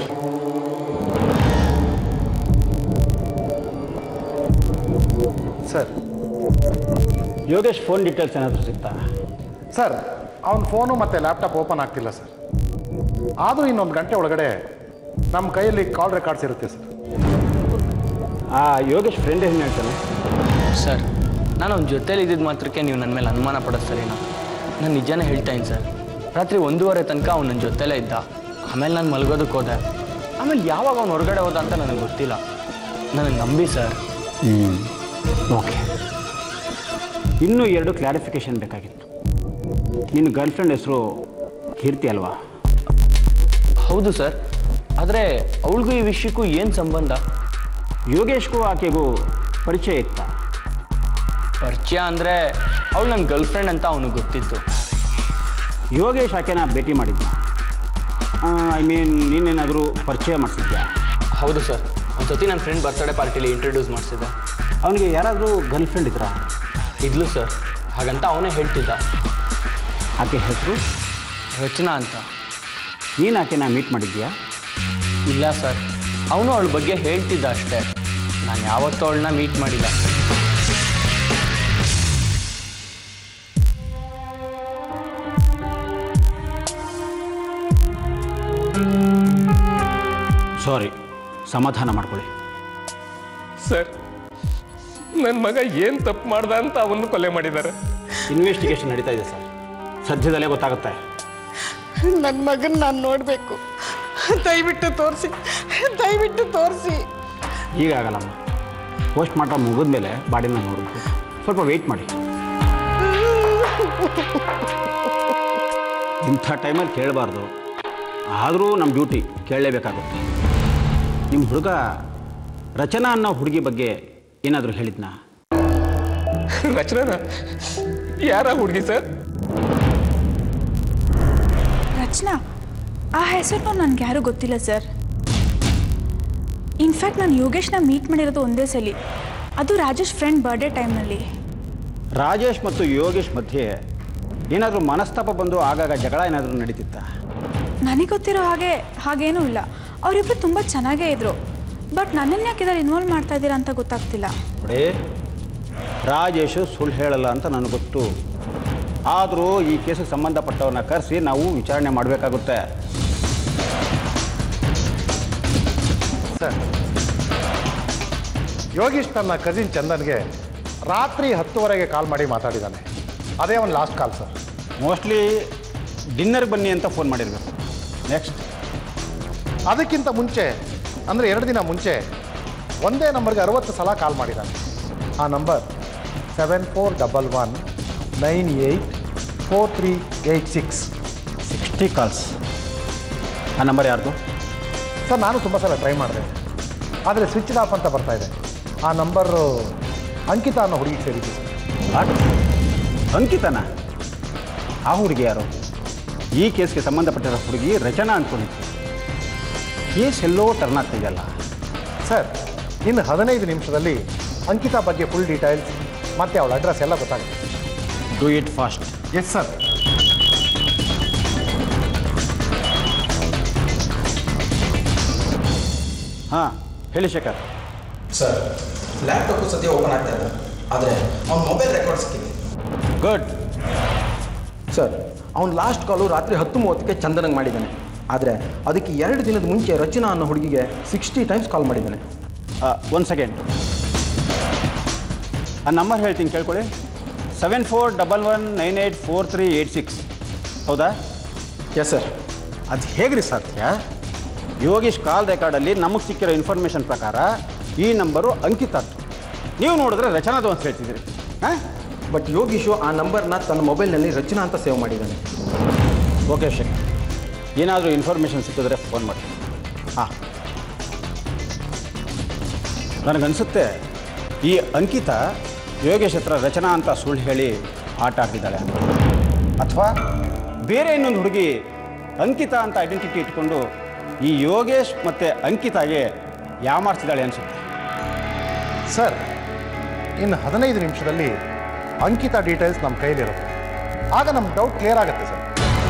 sir Yogesh phone details ಏನಾದರೂ ಸಿಗ್ತಾ ಸರ್ ಅವನ ಫೋನು ಮತ್ತು ಲ್ಯಾಪ್ಟಾಪ್ ಓಪನ್ ಆಗ್ತಿಲ್ಲ ಸರ್ ಆದರೂ ಇನ್ನೊಂದು ಗಂಟೆ ಒಳಗಡೆ ನಮ್ಮ ಕೈಯಲ್ಲಿ ಕಾಲ್ ರೆಕಾರ್ಡ್ಸ್ ಇರುತ್ತೆ ಸರ್ ಆ ಯೋಗೇಶ್ ಫ್ರೆಂಡ್ ಏನು ಹೇಳ್ತಾನೆ ಸರ್ ನಾನು ಅವ್ನ ಜೊತೇಲಿ ಇದ್ದಿದ್ದು ಮಾತ್ರಕ್ಕೆ ನೀವು ನನ್ನ ಮೇಲೆ ಅನುಮಾನ ಪಡೋದು ಸರಿನಾ ನಾನು ನಿಜಾನೇ ಹೇಳ್ತಾ ಇದ್ದೀನಿ ಸರ್ ರಾತ್ರಿ ಒಂದೂವರೆ ತನಕ ಅವ್ನು ನನ್ನ ಜೊತೆಲೇ ಇದ್ದ ಆಮೇಲೆ ನಾನು ಮಲ್ಗೋದಕ್ಕೆ ಹೋದೆ ಆಮೇಲೆ ಯಾವಾಗ ಅವ್ನು ಹೊರಗಡೆ ಹೋದ ಅಂತ ನನಗೆ ಗೊತ್ತಿಲ್ಲ ನನಗೆ ನಂಬಿ ಸರ್ ಹ್ಞೂ ಓಕೆ ಇನ್ನೂ ಎರಡು ಕ್ಲಾರಿಫಿಕೇಷನ್ ಬೇಕಾಗಿತ್ತು ನಿನ್ನ ಗರ್ಲ್ ಫ್ರೆಂಡ್ ಹೆಸರು ಕೀರ್ತಿ ಅಲ್ವಾ ಹೌದು ಸರ್ ಆದರೆ ಅವಳಿಗೂ ಈ ವಿಷಯಕ್ಕೂ ಏನು ಸಂಬಂಧ ಯೋಗೇಶ್ಗೂ ಆಕೆಗೂ ಪರಿಚಯ ಇತ್ತಾ ಪರಿಚಯ ಅಂದರೆ ಅವಳು ನನ್ನ ಗರ್ಲ್ ಫ್ರೆಂಡ್ ಅಂತ ಅವನಿಗೆ ಗೊತ್ತಿತ್ತು ಯೋಗೇಶ್ ಆಕೆನ ಭೇಟಿ ಮಾಡಿದ್ದ ಐ ಮೀನ್ ನೀನೇನಾದರೂ ಪರಿಚಯ ಮಾಡಿಸಿದ್ಯಾ ಹೌದು ಸರ್ ಒಂದು ಸತಿ ನನ್ನ ಫ್ರೆಂಡ್ ಬರ್ತ್ಡೇ ಪಾರ್ಟಿಲಿ ಇಂಟ್ರೊಡ್ಯೂಸ್ ಮಾಡಿಸಿದ್ದೆ ಅವನಿಗೆ ಯಾರಾದರೂ ಗರ್ಲ್ ಫ್ರೆಂಡ್ ಇದ್ರಾ ಇದ್ಲು ಸರ್ ಹಾಗಂತ ಅವನೇ ಹೇಳ್ತಿದ್ದ ಆಕೆ ಹೆಸರು ರಚನಾ ಅಂತ ನೀನು ಆಕೆನ ಮೀಟ್ ಮಾಡಿದ್ಯಾ ಇಲ್ಲ ಸರ್ ಅವನು ಅವಳ ಬಗ್ಗೆ ಹೇಳ್ತಿದ್ದ ಅಷ್ಟೇ ನಾನು ಯಾವತ್ತೂ ಅವಳನ್ನ ಮೀಟ್ ಮಾಡಿಲ್ಲ ಸಾರಿ ಸಮಾಧಾನ ಮಾಡ್ಕೊಳ್ಳಿ ಸರ್ ನನ್ನ ಮಗ ಏನು ತಪ್ಪು ಮಾಡ್ದ ಅಂತ ಅವನು ಕೊಲೆ ಮಾಡಿದ್ದಾರೆ ಇನ್ವೆಸ್ಟಿಗೇಷನ್ ನಡೀತಾ ಇದೆ ಸರ್ ಸದ್ಯದಲ್ಲೇ ಗೊತ್ತಾಗುತ್ತೆ ನನ್ನ ಮಗನ ನಾನು ನೋಡಬೇಕು ದಯವಿಟ್ಟು ತೋರಿಸಿ ದಯವಿಟ್ಟು ತೋರಿಸಿ ಈಗ ಆಗಲ್ಲಮ್ಮ ಪೋಸ್ಟ್ ಮಾರ್ಟಮ್ ಮುಗಿದ ಮೇಲೆ ಬಾಡಿನ ನೋಡಬೇಕು ಸ್ವಲ್ಪ ವೆಯ್ಟ್ ಮಾಡಿ ಇಂಥ ಟೈಮಲ್ಲಿ ಕೇಳಬಾರ್ದು ಆದರೂ ನಮ್ಮ ಡ್ಯೂಟಿ ಕೇಳಲೇಬೇಕಾಗುತ್ತೆ ನಿಮ್ಮ ಹುಡುಗ ರಚನಾ ಅನ್ನೋ ಹುಡುಗಿ ಬಗ್ಗೆ ಏನಾದರೂ ಹೇಳಿದ್ನಾ ರಚನಾ ಯಾರ ಹುಡುಗಿ ಸರ್ ರಚನಾ ಆ ಹೆಸರು ನನಗೆ ಯಾರೂ ಗೊತ್ತಿಲ್ಲ ಸರ್ ಇನ್ಫ್ಯಾಕ್ಟ್ ನಾನು ಯೋಗೇಶ್ನ ಮೀಟ್ ಮಾಡಿರೋದು ಒಂದೇ ಸಲ ಅದು ರಾಜೇಶ್ ಫ್ರೆಂಡ್ ಬರ್ಡೇ ಟೈಮ್ನಲ್ಲಿ ರಾಜೇಶ್ ಮತ್ತು ಯೋಗೇಶ್ ಮಧ್ಯೆ ಏನಾದರೂ ಮನಸ್ತಾಪ ಬಂದು ಆಗಾಗ ಜಗಳ ಏನಾದರೂ ನಡೀತಿತ್ತ ನನಗೆ ಗೊತ್ತಿರೋ ಹಾಗೆ ಹಾಗೇನೂ ಇಲ್ಲ ಅವರಿಬ್ಬರು ತುಂಬ ಚೆನ್ನಾಗೇ ಇದ್ರು ಬಟ್ ನನ್ನನ್ನು ಯಾಕೆ ಇದ್ರಲ್ಲಿ ಇನ್ವಾಲ್ವ್ ಮಾಡ್ತಾ ಇದ್ದೀರಾ ಅಂತ ಗೊತ್ತಾಗ್ತಿಲ್ಲ ನೋಡಿ ರಾಜೇಶು ಸುಳ್ಳು ಹೇಳಲ್ಲ ಅಂತ ನನಗೆ ಗೊತ್ತು ಆದರೂ ಈ ಕೇಸಿಗೆ ಸಂಬಂಧಪಟ್ಟವ್ರನ್ನ ಕರೆಸಿ ನಾವು ವಿಚಾರಣೆ ಮಾಡಬೇಕಾಗುತ್ತೆ ಸರ್ ಯೋಗೀಶ್ ತನ್ನ ಕಸಿನ್ ಚಂದನ್ಗೆ ರಾತ್ರಿ ಹತ್ತುವರೆಗೆ ಕಾಲ್ ಮಾಡಿ ಮಾತಾಡಿದ್ದಾನೆ ಅದೇ ಅವನ last call sir mostly dinner ಬನ್ನಿ ಅಂತ ಫೋನ್ ಮಾಡಿರಬೇಕು ನೆಕ್ಸ್ಟ್ ಅದಕ್ಕಿಂತ ಮುಂಚೆ ಅಂದರೆ ಎರಡು ದಿನ ಮುಂಚೆ ಒಂದೇ ನಂಬರ್ಗೆ ಅರವತ್ತು ಸಲ ಕಾಲ್ ಮಾಡಿದ್ದಾನೆ ಆ number seven four double one nine eight four three eight six sixty calls ಆ ನಂಬರ್ ಯಾರ್ದು ಸರ್ ನಾನು ತುಂಬ ಸಲ ಟ್ರೈ ಮಾಡಿದೆ ಆದರೆ ಸ್ವಿಚ್ ಆಫ್ ಅಂತ ಬರ್ತಾ ಇದೆ ಆ ನಂಬರು ಅಂಕಿತಾ ಅನ್ನೋ ಹುಡುಗಿ ಸೇರಿದ್ದು ವಾಟ್ ಅಂಕಿತನ ಆ ಹುಡುಗಿ ಯಾರು ಈ ಕೇಸ್ಗೆ ಸಂಬಂಧಪಟ್ಟಿರೋ ಹುಡುಗಿ ರಚನಾ ಅಂದ್ಕೊಂಡಿತ್ತು ಕೇಸ್ ಎಲ್ಲೋ ಟರ್ನ್ ಆಗ್ತಿದೆಯಲ್ಲ ಸರ್ ಇನ್ನು ಹದಿನೈದು ನಿಮಿಷದಲ್ಲಿ ಅಂಕಿತಾ ಬಗ್ಗೆ ಫುಲ್ ಡೀಟೇಲ್ಸ್ ಮತ್ತು ಅವಳ ಅಡ್ರೆಸ್ ಎಲ್ಲ ಗೊತ್ತಾಗುತ್ತೆ do it fast yes sir ಹಾಂ ಹೇಳಿ ಶೇಖರ್ ಸರ್ ಲ್ಯಾಪ್ಟಾಪು ಸದ್ಯ ಓಪನ್ ಆಗ್ತಾ ಇದೆ ಆದರೆ ಅವ್ನ ಮೊಬೈಲ್ ರೆಕಾರ್ಡ್ ಸಿಕ್ಕಿದೆ ಗುಡ್ ಸರ್ ಅವ್ನು ಲಾಸ್ಟ್ ಕಾಲು ರಾತ್ರಿ ಹತ್ತು ಮೂವತ್ತಕ್ಕೆ ಚಂದನಂಗೆ ಮಾಡಿದ್ದಾನೆ ಆದರೆ ಅದಕ್ಕೆ ಎರಡು ದಿನದ ಮುಂಚೆ ರಚನಾ ಅನ್ನೋ ಹುಡುಗಿಗೆ ಸಿಕ್ಸ್ಟಿ ಟೈಮ್ಸ್ ಕಾಲ್ ಮಾಡಿದ್ದಾನೆ ಒಂದು ಸೆಕೆಂಡ್ ಆ ನಂಬರ್ ಹೇಳ್ತೀನಿ ಕೇಳ್ಕೊಳ್ಳಿ seven four double one nine eight four three eight six ಹೌದಾ ಎಸ್ ಸರ್ ಅದು ಹೇಗ್ರಿ ಸಾಧ್ಯ ಯೋಗೀಶ್ ಕಾಲ್ ರೆಕಾರ್ಡಲ್ಲಿ ನಮಗೆ ಸಿಕ್ಕಿರೋ ಇನ್ಫಾರ್ಮೇಷನ್ ಪ್ರಕಾರ ಈ ನಂಬರು ಅಂಕಿತದ್ದು ನೀವು ನೋಡಿದ್ರೆ ರಚನಾದು ಅಂತ ಹೇಳ್ತಿದ್ದೀರಿ ಹಾಂ ಬಟ್ ಯೋಗೀಶು ಆ ನಂಬರ್ನ ತನ್ನ ಮೊಬೈಲ್ನಲ್ಲಿ ರಚನಾ ಅಂತ ಸೇವ್ ಮಾಡಿದ್ದಾನೆ ಓಕೆ ಶೇಖರ್ ಏನಾದರೂ ಇನ್ಫಾರ್ಮೇಷನ್ ಸಿಕ್ಕಿದ್ರೆ ಫೋನ್ ಮಾಡಿ ಹಾಂ ನನಗನ್ಸುತ್ತೆ ಈ ಅಂಕಿತ ಯೋಗೇಶ್ ಹತ್ರ ರಚನಾ ಅಂತ ಸುಳ್ಳು ಹೇಳಿ ಆಟ ಆಡ್ತಿದ್ದಾಳೆ ಅಂತ ಅಥವಾ ಬೇರೆ ಇನ್ನೊಂದು ಹುಡುಗಿ ಅಂಕಿತ ಅಂತ ಐಡೆಂಟಿಟಿ ಇಟ್ಕೊಂಡು ಈ ಯೋಗೇಶ್ ಮತ್ತು ಅಂಕಿತಾಗೆ ಯಾಮಾರಿಸಿದಾಳೆ ಅನಿಸುತ್ತೆ ಸರ್ ಇನ್ನು ಹದಿನೈದು ನಿಮಿಷದಲ್ಲಿ ಅಂಕಿತ ಡೀಟೇಲ್ಸ್ ನಮ್ಮ ಕೈಲಿರುತ್ತೆ ಆಗ ನಮ್ಮ ಡೌಟ್ ಕ್ಲಿಯರ್ ಆಗುತ್ತೆ ಸರ್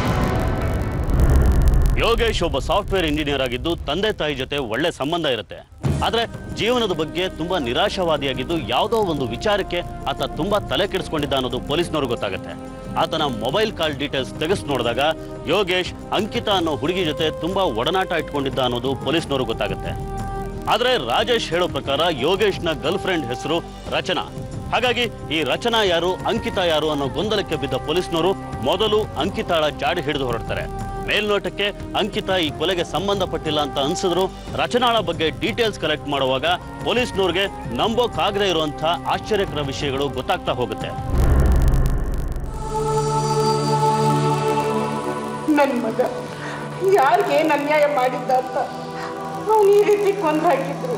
ಯೋಗೇಶ್ ಒಬ್ಬ ಸಾಫ್ಟ್ವೇರ್ ಇಂಜಿನಿಯರ್ ಆಗಿದ್ದು ತಂದೆ ತಾಯಿ ಜೊತೆ ಒಳ್ಳೆ ಸಂಬಂಧ ಇರುತ್ತೆ ಆದ್ರೆ ಜೀವನದ ಬಗ್ಗೆ ತುಂಬಾ ನಿರಾಶಾವಾದಿಯಾಗಿದ್ದು ಯಾವುದೋ ಒಂದು ವಿಚಾರಕ್ಕೆ ಆತ ತುಂಬಾ ತಲೆ ಕೆಡಿಸ್ಕೊಂಡಿದ್ದ ಅನ್ನೋದು ಪೊಲೀಸ್ನವ್ರು ಗೊತ್ತಾಗುತ್ತೆ ಆತನ ಮೊಬೈಲ್ ಕಾಲ್ ಡೀಟೇಲ್ಸ್ ತೆಗೆಸ್ ನೋಡಿದಾಗ ಯೋಗೇಶ್ ಅಂಕಿತಾ ಅನ್ನೋ ಹುಡುಗಿ ಜೊತೆ ತುಂಬಾ ಒಡನಾಟ ಇಟ್ಕೊಂಡಿದ್ದ ಅನ್ನೋದು ಪೊಲೀಸ್ನವ್ರು ಗೊತ್ತಾಗುತ್ತೆ ಆದ್ರೆ ರಾಜೇಶ್ ಹೇಳೋ ಪ್ರಕಾರ ಯೋಗೇಶ್ನ ಗರ್ಲ್ ಫ್ರೆಂಡ್ ಹೆಸರು ರಚನಾ ಹಾಗಾಗಿ ಈ ರಚನಾ ಯಾರು ಅಂಕಿತಾ ಯಾರು ಅನ್ನೋ ಗೊಂದಲಕ್ಕೆ ಬಿದ್ದ ಪೊಲೀಸ್ನವರು ಮೊದಲು ಅಂಕಿತಾಳ ಜಾಡಿ ಹಿಡಿದು ಹೊರಡ್ತಾರೆ ಮೇಲ್ನೋಟಕ್ಕೆ ಅಂಕಿತಾ ಈ ಕೊಲೆಗೆ ಸಂಬಂಧಪಟ್ಟಿಲ್ಲ ಅಂತ ಅನ್ಸಿದ್ರು ರಚನಾಳ ಬಗ್ಗೆ ಡೀಟೇಲ್ಸ್ ಕಲೆಕ್ಟ್ ಮಾಡುವಾಗ ಪೊಲೀಸ್ನವ್ರಿಗೆ ನಂಬೋಕ್ಕಾಗದೇ ಇರುವಂಥ ಆಶ್ಚರ್ಯಕರ ವಿಷಯಗಳು ಗೊತ್ತಾಗ್ತಾ ಹೋಗುತ್ತೆ ನನ್ನ ಮಗ ಯಾರಿಗೆ ಏನ್ ಅನ್ಯಾಯ ಮಾಡಿದ್ದ ಅಂತ ಅವ್ನು ಈ ರೀತಿ ಕೊಂದು ಹಾಕಿದ್ರು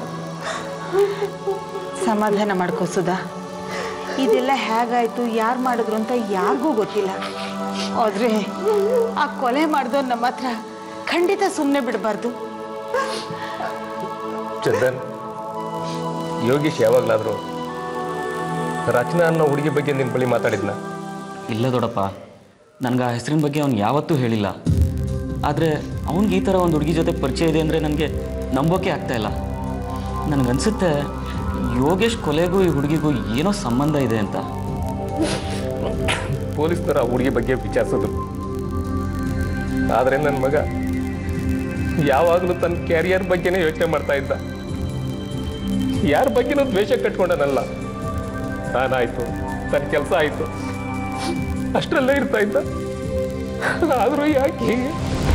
ಸಮಾಧಾನ ಮಾಡ್ಕೋ ಸುಧಾ ಇದೆಲ್ಲ ಹೇಗಾಯ್ತು ಯಾರು ಮಾಡಿದ್ರು ಅಂತ ಯಾರಿಗೂ ಗೊತ್ತಿಲ್ಲ ಆದ್ರೆ ಆ ಕೊಲೆ ಮಾಡಿದವ್ರು ನಮ್ಮ ಹತ್ರ ಖಂಡಿತ ಸುಮ್ಮನೆ ಬಿಡಬಾರ್ದು ಚಂದನ್ ಯೋಗೀಶ್ ಯಾವಾಗಲಾದರೂ ರಚನಾ ಅನ್ನೋ ಹುಡುಗಿ ಬಗ್ಗೆ ನಿನ್ನ ಬಳಿ ಮಾತಾಡಿದ್ನ ಇಲ್ಲ ದೊಡ್ಡಪ್ಪ ನನಗೆ ಆ ಹೆಸರಿನ ಬಗ್ಗೆ ಅವ್ನು ಯಾವತ್ತೂ ಹೇಳಿಲ್ಲ ಆದರೆ ಅವ್ನಿಗೆ ಈ ಥರ ಒಂದು ಹುಡುಗಿ ಜೊತೆ ಪರಿಚಯ ಇದೆ ಅಂದರೆ ನನಗೆ ನಂಬೋಕೆ ಆಗ್ತಾ ಇಲ್ಲ ನನಗನ್ಸುತ್ತೆ ಯೋಗೇಶ್ ಕೊಲೆಗೂ ಈ ಹುಡುಗಿಗೂ ಏನೋ ಸಂಬಂಧ ಇದೆ ಅಂತ ಪೊಲೀಸ್ನವರು ಆ ಹುಡುಗಿ ಬಗ್ಗೆ ವಿಚಾರಿಸೋದು ಆದರೆ ನನ್ನ ಮಗ ಯಾವಾಗಲೂ ತನ್ನ ಕ್ಯಾರಿಯರ್ ಬಗ್ಗೆನೇ ಯೋಚನೆ ಮಾಡ್ತಾ ಇದ್ದ ಯಾರ ಬಗ್ಗೆನೂ ದ್ವೇಷ ಕಟ್ಕೊಂಡನಲ್ಲ ತಾನಾಯ್ತು ತನ್ನ ಕೆಲಸ ಆಯಿತು ಅಷ್ಟರಲ್ಲೇ ಇರ್ತಾ ಇದ್ದ ಆದರೂ ಯಾಕೆ ಹೀಗೆ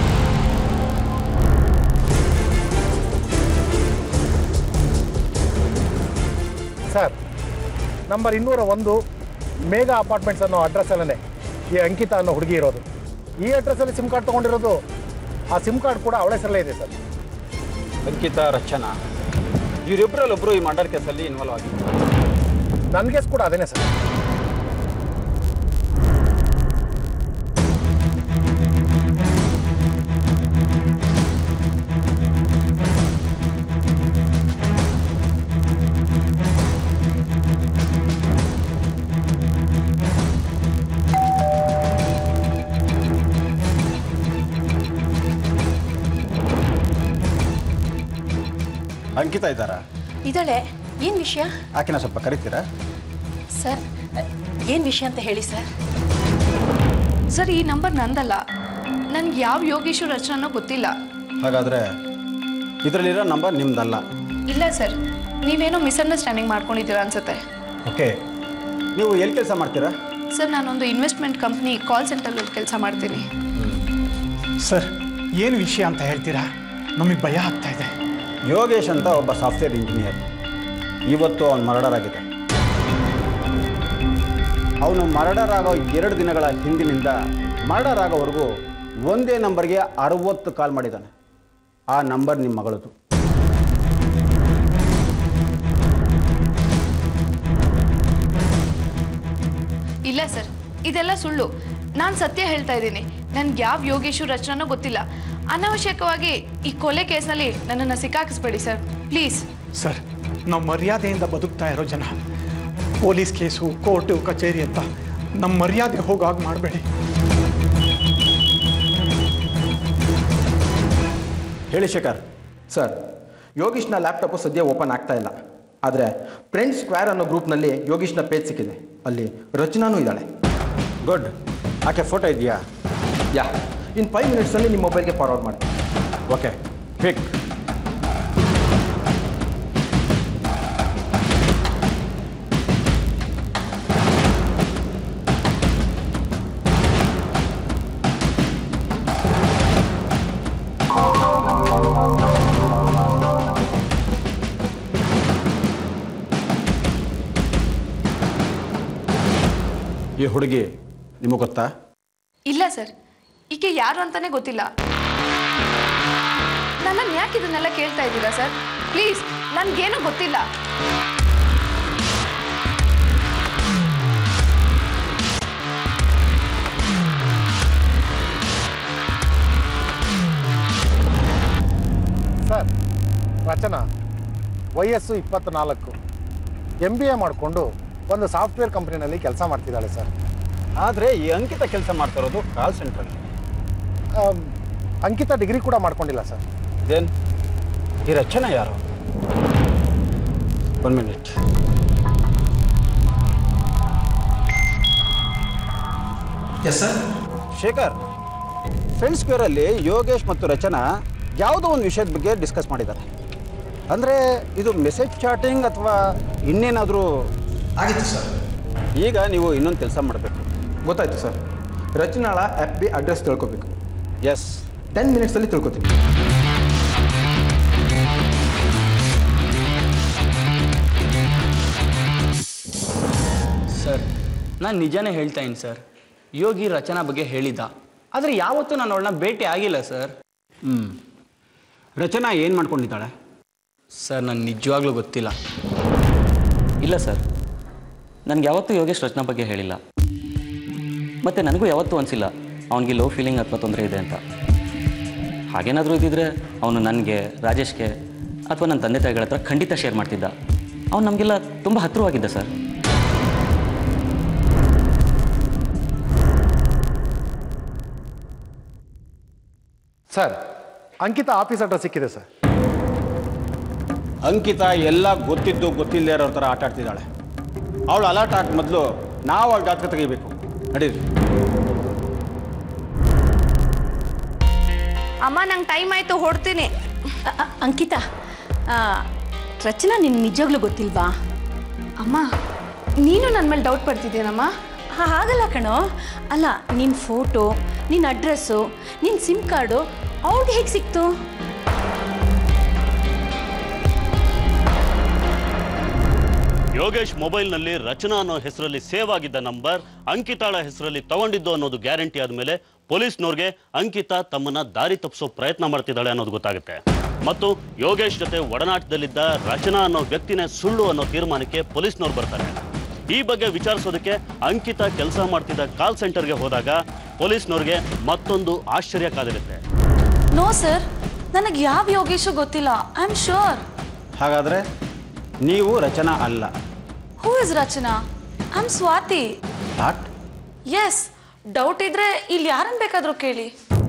ಸರ್ ನಂಬರ್ ಇನ್ನೂರ ಒಂದು ಮೇಘಾ ಅಪಾರ್ಟ್ಮೆಂಟ್ಸ್ ಅನ್ನೋ ಅಡ್ರೆಸ್ಸಲ್ಲೇ ಈ ಅಂಕಿತಾ ಅನ್ನೋ ಹುಡುಗಿ ಇರೋದು ಈ ಅಡ್ರೆಸ್ಸಲ್ಲಿ ಸಿಮ್ ಕಾರ್ಡ್ ತೊಗೊಂಡಿರೋದು ಆ ಸಿಮ್ ಕಾರ್ಡ್ ಕೂಡ ಅವಳ ಹೆಸರಲ್ಲೇ ಇದೆ ಸರ್ ಅಂಕಿತಾ ರಚನಾ ಇವರಿಬ್ಬರಲ್ಲೊಬ್ಬರು ಈ ಮರ್ಡರ್ ಕೇಸಲ್ಲಿ ಇನ್ವಾಲ್ವ್ ಆಗಿದ್ದಾರೆ ನನ್ನ ಗೆಸ್ ಕೂಡ ಅದೇನೆ ಸರ್ ಅಂಕಿತಾ ಇದ್ದಾರಾ ಇದ್ದಾಳೆ ಏನು ವಿಷಯ ಆಕಿನ ಸ್ವಲ್ಪ ಕರಿತೀರಾ ಸರ್ ಏನು ವಿಷಯ ಅಂತ ಹೇಳಿ ಸರ್ ಸರ್ ಈ ನಂಬರ್ ನಂದಲ್ಲ ನನಗೆ ಯಾವ ಯೋಗೇಶು ರಚನಾನೋ ಗೊತ್ತಿಲ್ಲ ಹಾಗಾದರೆ ಇದರಲ್ಲಿರೋ ನಂಬರ್ ನಿಮ್ದಲ್ಲ ಇಲ್ಲ ಸರ್ ನೀವೇನೋ ಮಿಸ್ಅಂಡರ್ಸ್ಟ್ಯಾಂಡಿಂಗ್ ಮಾಡ್ಕೊಂಡಿದ್ದೀರಾ ಅನ್ಸುತ್ತೆ ಓಕೆ ನೀವು ಎಲ್ಲಿ ಕೆಲಸ ಮಾಡ್ತೀರಾ ಸರ್ ನಾನೊಂದು ಇನ್ವೆಸ್ಟ್ಮೆಂಟ್ ಕಂಪ್ನಿ ಕಾಲ್ ಸೆಂಟರ್ನಲ್ಲಿ ಕೆಲಸ ಮಾಡ್ತೀನಿ ಸರ್ ಏನು ವಿಷಯ ಅಂತ ಹೇಳ್ತೀರಾ ನಮಗೆ ಭಯ ಆಗ್ತಾ ಇದೆ ಯೋಗೇಶ್ ಅಂತ ಒಬ್ಬ ಸಾಫ್ಟ್ವೇರ್ ಇಂಜಿನಿಯರ್ ಇವತ್ತು ಅವನು ಮರ್ಡರ್ ಆಗಿದೆ ಅವನು ಮರ್ಡರ್ ಆಗೋ ಎರಡು ದಿನಗಳ ಹಿಂದಿನಿಂದ ಮರ್ಡರ್ ಆಗೋವರೆಗೂ ಒಂದೇ ನಂಬರ್ಗೆ ಅರವತ್ತು ಕಾಲ್ ಮಾಡಿದ್ದಾನೆ ಆ ನಂಬರ್ ನಿಮ್ಮ ಮಗಳದು ಇಲ್ಲ ಸರ್ ಇದೆಲ್ಲ ಸುಳ್ಳು ನಾನು ಸತ್ಯ ಹೇಳ್ತಾ ಇದ್ದೀನಿ ನನ್ಗೆ ಯಾವ ಯೋಗೇಶು ರಚನಾನೋ ಗೊತ್ತಿಲ್ಲ ಅನಾವಶ್ಯಕವಾಗಿ ಈ ಕೊಲೆ ಕೇಸ್ನಲ್ಲಿ ನನ್ನನ್ನು ಸಿಕ್ಕಾಕಿಸ್ಬೇಡಿ ಸರ್ ಪ್ಲೀಸ್ ಸರ್ ನಾವು ಮರ್ಯಾದೆಯಿಂದ ಬದುಕ್ತಾ ಇರೋ ಜನ ಪೊಲೀಸ್ ಕೇಸು ಕೋರ್ಟು ಕಚೇರಿ ಅಂತ ನಮ್ಮ ಮರ್ಯಾದೆ ಹೋಗಾಗ ಮಾಡಬೇಡಿ ಹೇಳಿ ಶೇಖರ್ ಸರ್ ಯೋಗೀಶ್ನ ಲ್ಯಾಪ್ಟಾಪು ಸದ್ಯ ಓಪನ್ ಆಗ್ತಾ ಇಲ್ಲ ಆದರೆ ಫ್ರೆಂಡ್ಸ್ ಸ್ಕ್ವೇರ್ ಅನ್ನೋ ಗ್ರೂಪ್ನಲ್ಲಿ ಯೋಗೀಶ್ನ ಪೇಜ್ ಸಿಕ್ಕಿದೆ ಅಲ್ಲಿ ರಚನಾನೂ ಇದ್ದಾಳೆ ಗುಡ್ ಆಕೆ ಫೋಟೋ ಇದೆಯಾ ಯಾ ಇನ್ ಫೈವ್ ಮಿನಿಟ್ಸಲ್ಲಿ ನಿಮ್ಮ ಮೊಬೈಲ್ಗೆ ಫಾರ್ವರ್ಡ್ ಮಾಡಿ ಓಕೆ ಕ್ವಿಕ್ ಈ ಹುಡುಗಿ ನಿಮಗೆ ಗೊತ್ತಾ ಇಲ್ಲ ಸರ್ ಈಕೆ ಯಾರು ಅಂತಾನೆ ಗೊತ್ತಿಲ್ಲ ನನ್ನನ್ನು ಯಾಕೆ ಇದನ್ನೆಲ್ಲ ಕೇಳ್ತಾ ಇದ್ದೀರಾ ಸರ್ ಪ್ಲೀಸ್ ನನ್ಗೇನು ಗೊತ್ತಿಲ್ಲ ಸರ್ ರಚನಾ ವಯಸ್ಸು ಇಪ್ಪತ್ತ್ನಾಲ್ಕು ಎಮ್ ಬಿ ಎ ಮಾಡಿಕೊಂಡು ಒಂದು ಸಾಫ್ಟ್ವೇರ್ ಕಂಪ್ನಿನಲ್ಲಿ ಕೆಲಸ ಮಾಡ್ತಿದ್ದಾಳೆ ಸರ್ ಆದರೆ ಈ ಅಂಕಿತ ಕೆಲಸ ಮಾಡ್ತಾ ಇರೋದು ಕಾಲ್ ಸೆಂಟ್ರಲ್ಲಿ ಆಮ್, ಅಂಕಿತಾ ಡಿಗ್ರಿ ಕೂಡ ಮಾಡ್ಕೊಂಡಿಲ್ಲ ಸರ್ ದೆನ್ ಈ ರಚನಾ ಯಾರು one minute yes sir Shekhar friends ಸ್ಕ್ವೇರಲ್ಲಿ ಯೋಗೇಶ್ ಮತ್ತು ರಚನಾ ಯಾವುದೋ ಒಂದು ವಿಷಯದ ಬಗ್ಗೆ ಡಿಸ್ಕಸ್ ಮಾಡಿದ್ದಾರೆ ಅಂದರೆ ಇದು ಮೆಸೇಜ್ ಚಾಟಿಂಗ್ ಅಥವಾ ಇನ್ನೇನಾದರೂ ಆಗಿತ್ತು ಸರ್ ಈಗ ನೀವು ಇನ್ನೊಂದು ಕೆಲಸ ಮಾಡಬೇಕು ಗೊತ್ತಾಯ್ತು ಸರ್ ರಚನಾಳ ಆ್ಯಪ್ ಬಿ ಅಡ್ರೆಸ್ ತಿಳ್ಕೊಬೇಕು ಎಸ್ ಟೆನ್ ಮಿನಿಟ್ಸಲ್ಲಿ ತಿಳ್ಕೊತೀನಿ ಸರ್ ನಾನು ನಿಜಾನೇ ಹೇಳ್ತಾ ಇದ್ದೀನಿ ಸರ್ ಯೋಗಿ ರಚನಾ ಬಗ್ಗೆ ಹೇಳಿದ್ದ ಆದರೆ ಯಾವತ್ತೂ ನಾನು ಅವಳನ್ನ ಭೇಟಿ ಆಗಿಲ್ಲ ಸರ್ ಹ್ಞೂ ರಚನಾ ಏನು ಮಾಡ್ಕೊಂಡಿದ್ದಾಳೆ ಸರ್ ನನಗೆ ನಿಜವಾಗ್ಲೂ ಗೊತ್ತಿಲ್ಲ ಇಲ್ಲ ಸರ್ ನನಗೆ ಯಾವತ್ತೂ ಯೋಗೇಶ್ ರಚನಾ ಬಗ್ಗೆ ಹೇಳಿಲ್ಲ ಮತ್ತು ನನಗೂ ಯಾವತ್ತೂ ಅನಿಸಿಲ್ಲ ಅವನಿಗೆ ಲೋ ಫೀಲಿಂಗ್ ಅಥವಾ ತೊಂದರೆ ಇದೆ ಅಂತ ಹಾಗೇನಾದರೂ ಇದ್ದಿದ್ರೆ ಅವನು ನನಗೆ ರಾಜೇಶ್ಗೆ ಅಥವಾ ನನ್ನ ತಂದೆ ತಾಯಿಗಳ ಹತ್ರ ಖಂಡಿತ ಶೇರ್ ಮಾಡ್ತಿದ್ದ ಅವನು ನಮಗೆಲ್ಲ ತುಂಬ ಹತ್ತಿರವಾಗಿದ್ದ sir sir Ankita office address ಸಿಕ್ಕಿದೆ ಸರ್ ಅಂಕಿತ ಎಲ್ಲ ಗೊತ್ತಿದ್ದು ಗೊತ್ತಿಲ್ಲದೆ ಇರೋ ಥರ ಆಟ ಆಡ್ತಿದ್ದಾಳೆ ಅವಳು ಅಲರ್ಟ್ ಆಟ ಮೊದಲು ನಾವು ಅವಳ ಜಾತಕ ತೆಗಿಬೇಕು ನಡೀರಿ ಅಮ್ಮ ನಂಗೆ ಟೈಮ್ ಆಯ್ತು ಹೊಡ್ತೀನಿ ಅಂಕಿತಾ ಆ, ರಚನಾ ನಿನ್ ನಿಜವಾಗ್ಲೂ ಗೊತ್ತಿಲ್ವಾ ಅಮ್ಮ ನೀನು ನನ್ನ ಮೇಲೆ ಡೌಟ್ ಪಡ್ತಿದ್ದೀನಮ್ಮ ಹಾ- ಹಾಗಲ್ಲ ಕಣೋ ಅಲ್ಲ ನಿನ್ನ ಫೋಟೋ ನಿನ್ನ ಅಡ್ರೆಸ್ಸು ನಿನ್ನ ಸಿಮ್ ಕಾರ್ಡು ಅವ್ಳಿಗೆ ಹೇಗೆ ಸಿಕ್ತು ಯೋಗೇಶ್ ಮೊಬೈಲ್ನಲ್ಲಿ ರಚನಾ ಅನ್ನೋ ಹೆಸರಲ್ಲಿ ಸೇವ್ ಆಗಿದ್ದ ನಂಬರ್ ಅಂಕಿತಾಳ ಹೆಸರಲ್ಲಿ ತಗೊಂಡಿದ್ದು ಅನ್ನೋದು ಗ್ಯಾರಂಟಿ ಆದಮೇಲೆ ಪೊಲೀಸ್ನವ್ರಿಗೆ ಅಂಕಿತಾ ತಮ್ಮನ್ನ ದಾರಿ ತಪ್ಪಿಸೋ ಪ್ರಯತ್ನ ಮಾಡ್ತಿದ್ದಾಳೆ ಅನ್ನೋದು ಗೊತ್ತಾಗುತ್ತೆ ಮತ್ತು ಯೋಗೇಶ್ ಜೊತೆ ಒಡನಾಟದಲ್ಲಿದ್ದ ರಚನಾ ಅನ್ನೋ ವ್ಯಕ್ತಿನೇ ಸುಳ್ಳು ಅನ್ನೋ ತೀರ್ಮಾನಕ್ಕೆ ಪೊಲೀಸ್ನವ್ರು ಬರ್ತಾರೆ ಈ ಬಗ್ಗೆ ವಿಚಾರಿಸೋದಕ್ಕೆ ಅಂಕಿತಾ ಕೆಲಸ ಮಾಡ್ತಿದ್ದ ಕಾಲ್ ಸೆಂಟರ್ಗೆ ಹೋದಾಗ ಪೊಲೀಸ್ನವ್ರಿಗೆ ಮತ್ತೊಂದು ಆಶ್ಚರ್ಯ ಕಾದಿರುತ್ತೆ ನೋ ಸರ್ ನನಗೆ ಯಾವ ಯೋಗೇಶು ಗೊತ್ತಿಲ್ಲ ಐ ಆಮ್ ಶೋರ್ ಹಾಗಾದರೆ ನೀವು ರಚನಾ ಅಲ್ಲ who is Rachana I am Swati what yes doubt ಇದ್ರೆ ಇಲ್ಲಿ ಯಾರನ್ನ ಬೇಕಾದ್ರೂ ಕೇಳಿ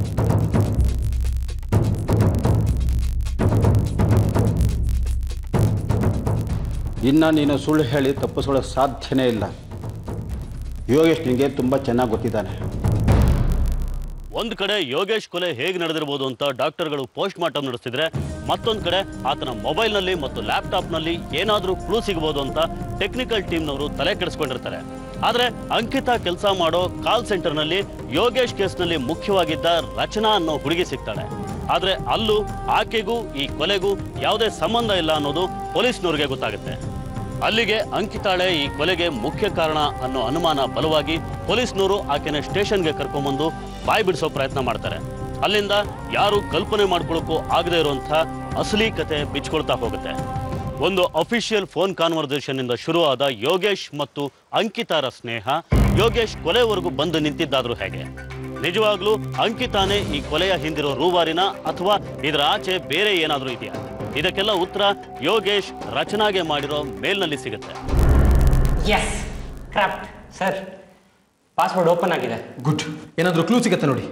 ಇನ್ನು ನೀನು ಸುಳ್ಳು ಹೇಳಿ ತಪ್ಪಿಸ್ಕೊಳ್ಳೋಕೆ ಸಾಧ್ಯನೇ ಇಲ್ಲ ಯೋಗೇಶ್ ನಿನಗೆ ತುಂಬ ಚೆನ್ನಾಗಿ ಗೊತ್ತಿದ್ದಾನೆ ಒಂದ್ ಕಡೆ ಯೋಗೇಶ್ ಕೊಲೆ ಹೇಗೆ ನಡೆದಿರಬಹುದು ಅಂತ ಡಾಕ್ಟರ್ಗಳು ಪೋಸ್ಟ್ ಮಾರ್ಟಮ್ ನಡೆಸ್ತಿದ್ರೆ ಮತ್ತೊಂದ್ ಕಡೆ ಆತನ ಮೊಬೈಲ್ನಲ್ಲಿ ಮತ್ತು ಲ್ಯಾಪ್ಟಾಪ್ನಲ್ಲಿ ಏನಾದರೂ ಕ್ಲೂ ಸಿಗಬಹುದು ಅಂತ ಟೆಕ್ನಿಕಲ್ ಟೀಮ್ನವರು ತಲೆ ಕೆಡಿಸ್ಕೊಂಡಿರ್ತಾರೆ ಆದ್ರೆ ಅಂಕಿತಾ ಕೆಲಸ ಮಾಡೋ ಕಾಲ್ ಸೆಂಟರ್ನಲ್ಲಿ ಯೋಗೇಶ್ ಕೇಸ್ನಲ್ಲಿ ಮುಖ್ಯವಾಗಿದ್ದ ರಚನಾ ಅನ್ನೋ ಹುಡುಗಿ ಸಿಗ್ತಾಳೆ ಆದ್ರೆ ಅಲ್ಲೂ ಆಕೆಗೂ ಈ ಕೊಲೆಗೂ ಯಾವುದೇ ಸಂಬಂಧ ಇಲ್ಲ ಅನ್ನೋದು ಪೊಲೀಸ್ನವ್ರಿಗೆ ಗೊತ್ತಾಗುತ್ತೆ ಅಲ್ಲಿಗೆ ಅಂಕಿತಾಳೆ ಈ ಕೊಲೆಗೆ ಮುಖ್ಯ ಕಾರಣ ಅನ್ನೋ ಅನುಮಾನ ಬಲವಾಗಿ ಪೊಲೀಸ್ನವರು ಆಕೆನ ಸ್ಟೇಷನ್ಗೆ ಕರ್ಕೊಂಬಂದು ಬಾಯಿ ಬಿಡಿಸೋ ಪ್ರಯತ್ನ ಮಾಡ್ತಾರೆ ಅಲ್ಲಿಂದ ಯಾರು ಕಲ್ಪನೆ ಮಾಡ್ಕೊಳ್ಳೋಕ್ಕೂ ಆಗದೆ ಇರುವಂಥ ಅಸಲಿ ಕತೆ ಬಿಚ್ಕೊಳ್ತಾ ಹೋಗುತ್ತೆ ಒಂದು ಅಫಿಷಿಯಲ್ ಫೋನ್ ಕಾನ್ವರ್ಸೇಷನ್ ಇಂದ ಶುರುವಾದ ಯೋಗೇಶ್ ಮತ್ತು ಅಂಕಿತಾರ ಸ್ನೇಹ ಯೋಗೇಶ್ ಕೊಲೆವರೆಗೂ ಬಂದು ನಿಂತಿದ್ದಾದ್ರೂ ಹೇಗೆ ನಿಜವಾಗ್ಲೂ ಅಂಕಿತಾನೇ ಈ ಕೊಲೆಯ ಹಿಂದಿರೋ ರೂವಾರಿನ ಅಥವಾ ಇದರ ಆಚೆ ಬೇರೆ ಏನಾದರೂ ಇದೆಯಾ ಇದಕ್ಕೆಲ್ಲ ಉತ್ತರ ಯೋಗೇಶ್ ರಚನಾಗೆ ಮಾಡಿರೋ ಮೇಲ್ನಲ್ಲಿ ಸಿಗುತ್ತೆ yes craft sir password open ಆಗಿದೆ ಗುಡ್ ಏನಾದರೂ ಕ್ಲೂ ಸಿಗತ್ತೆ ನೋಡಿ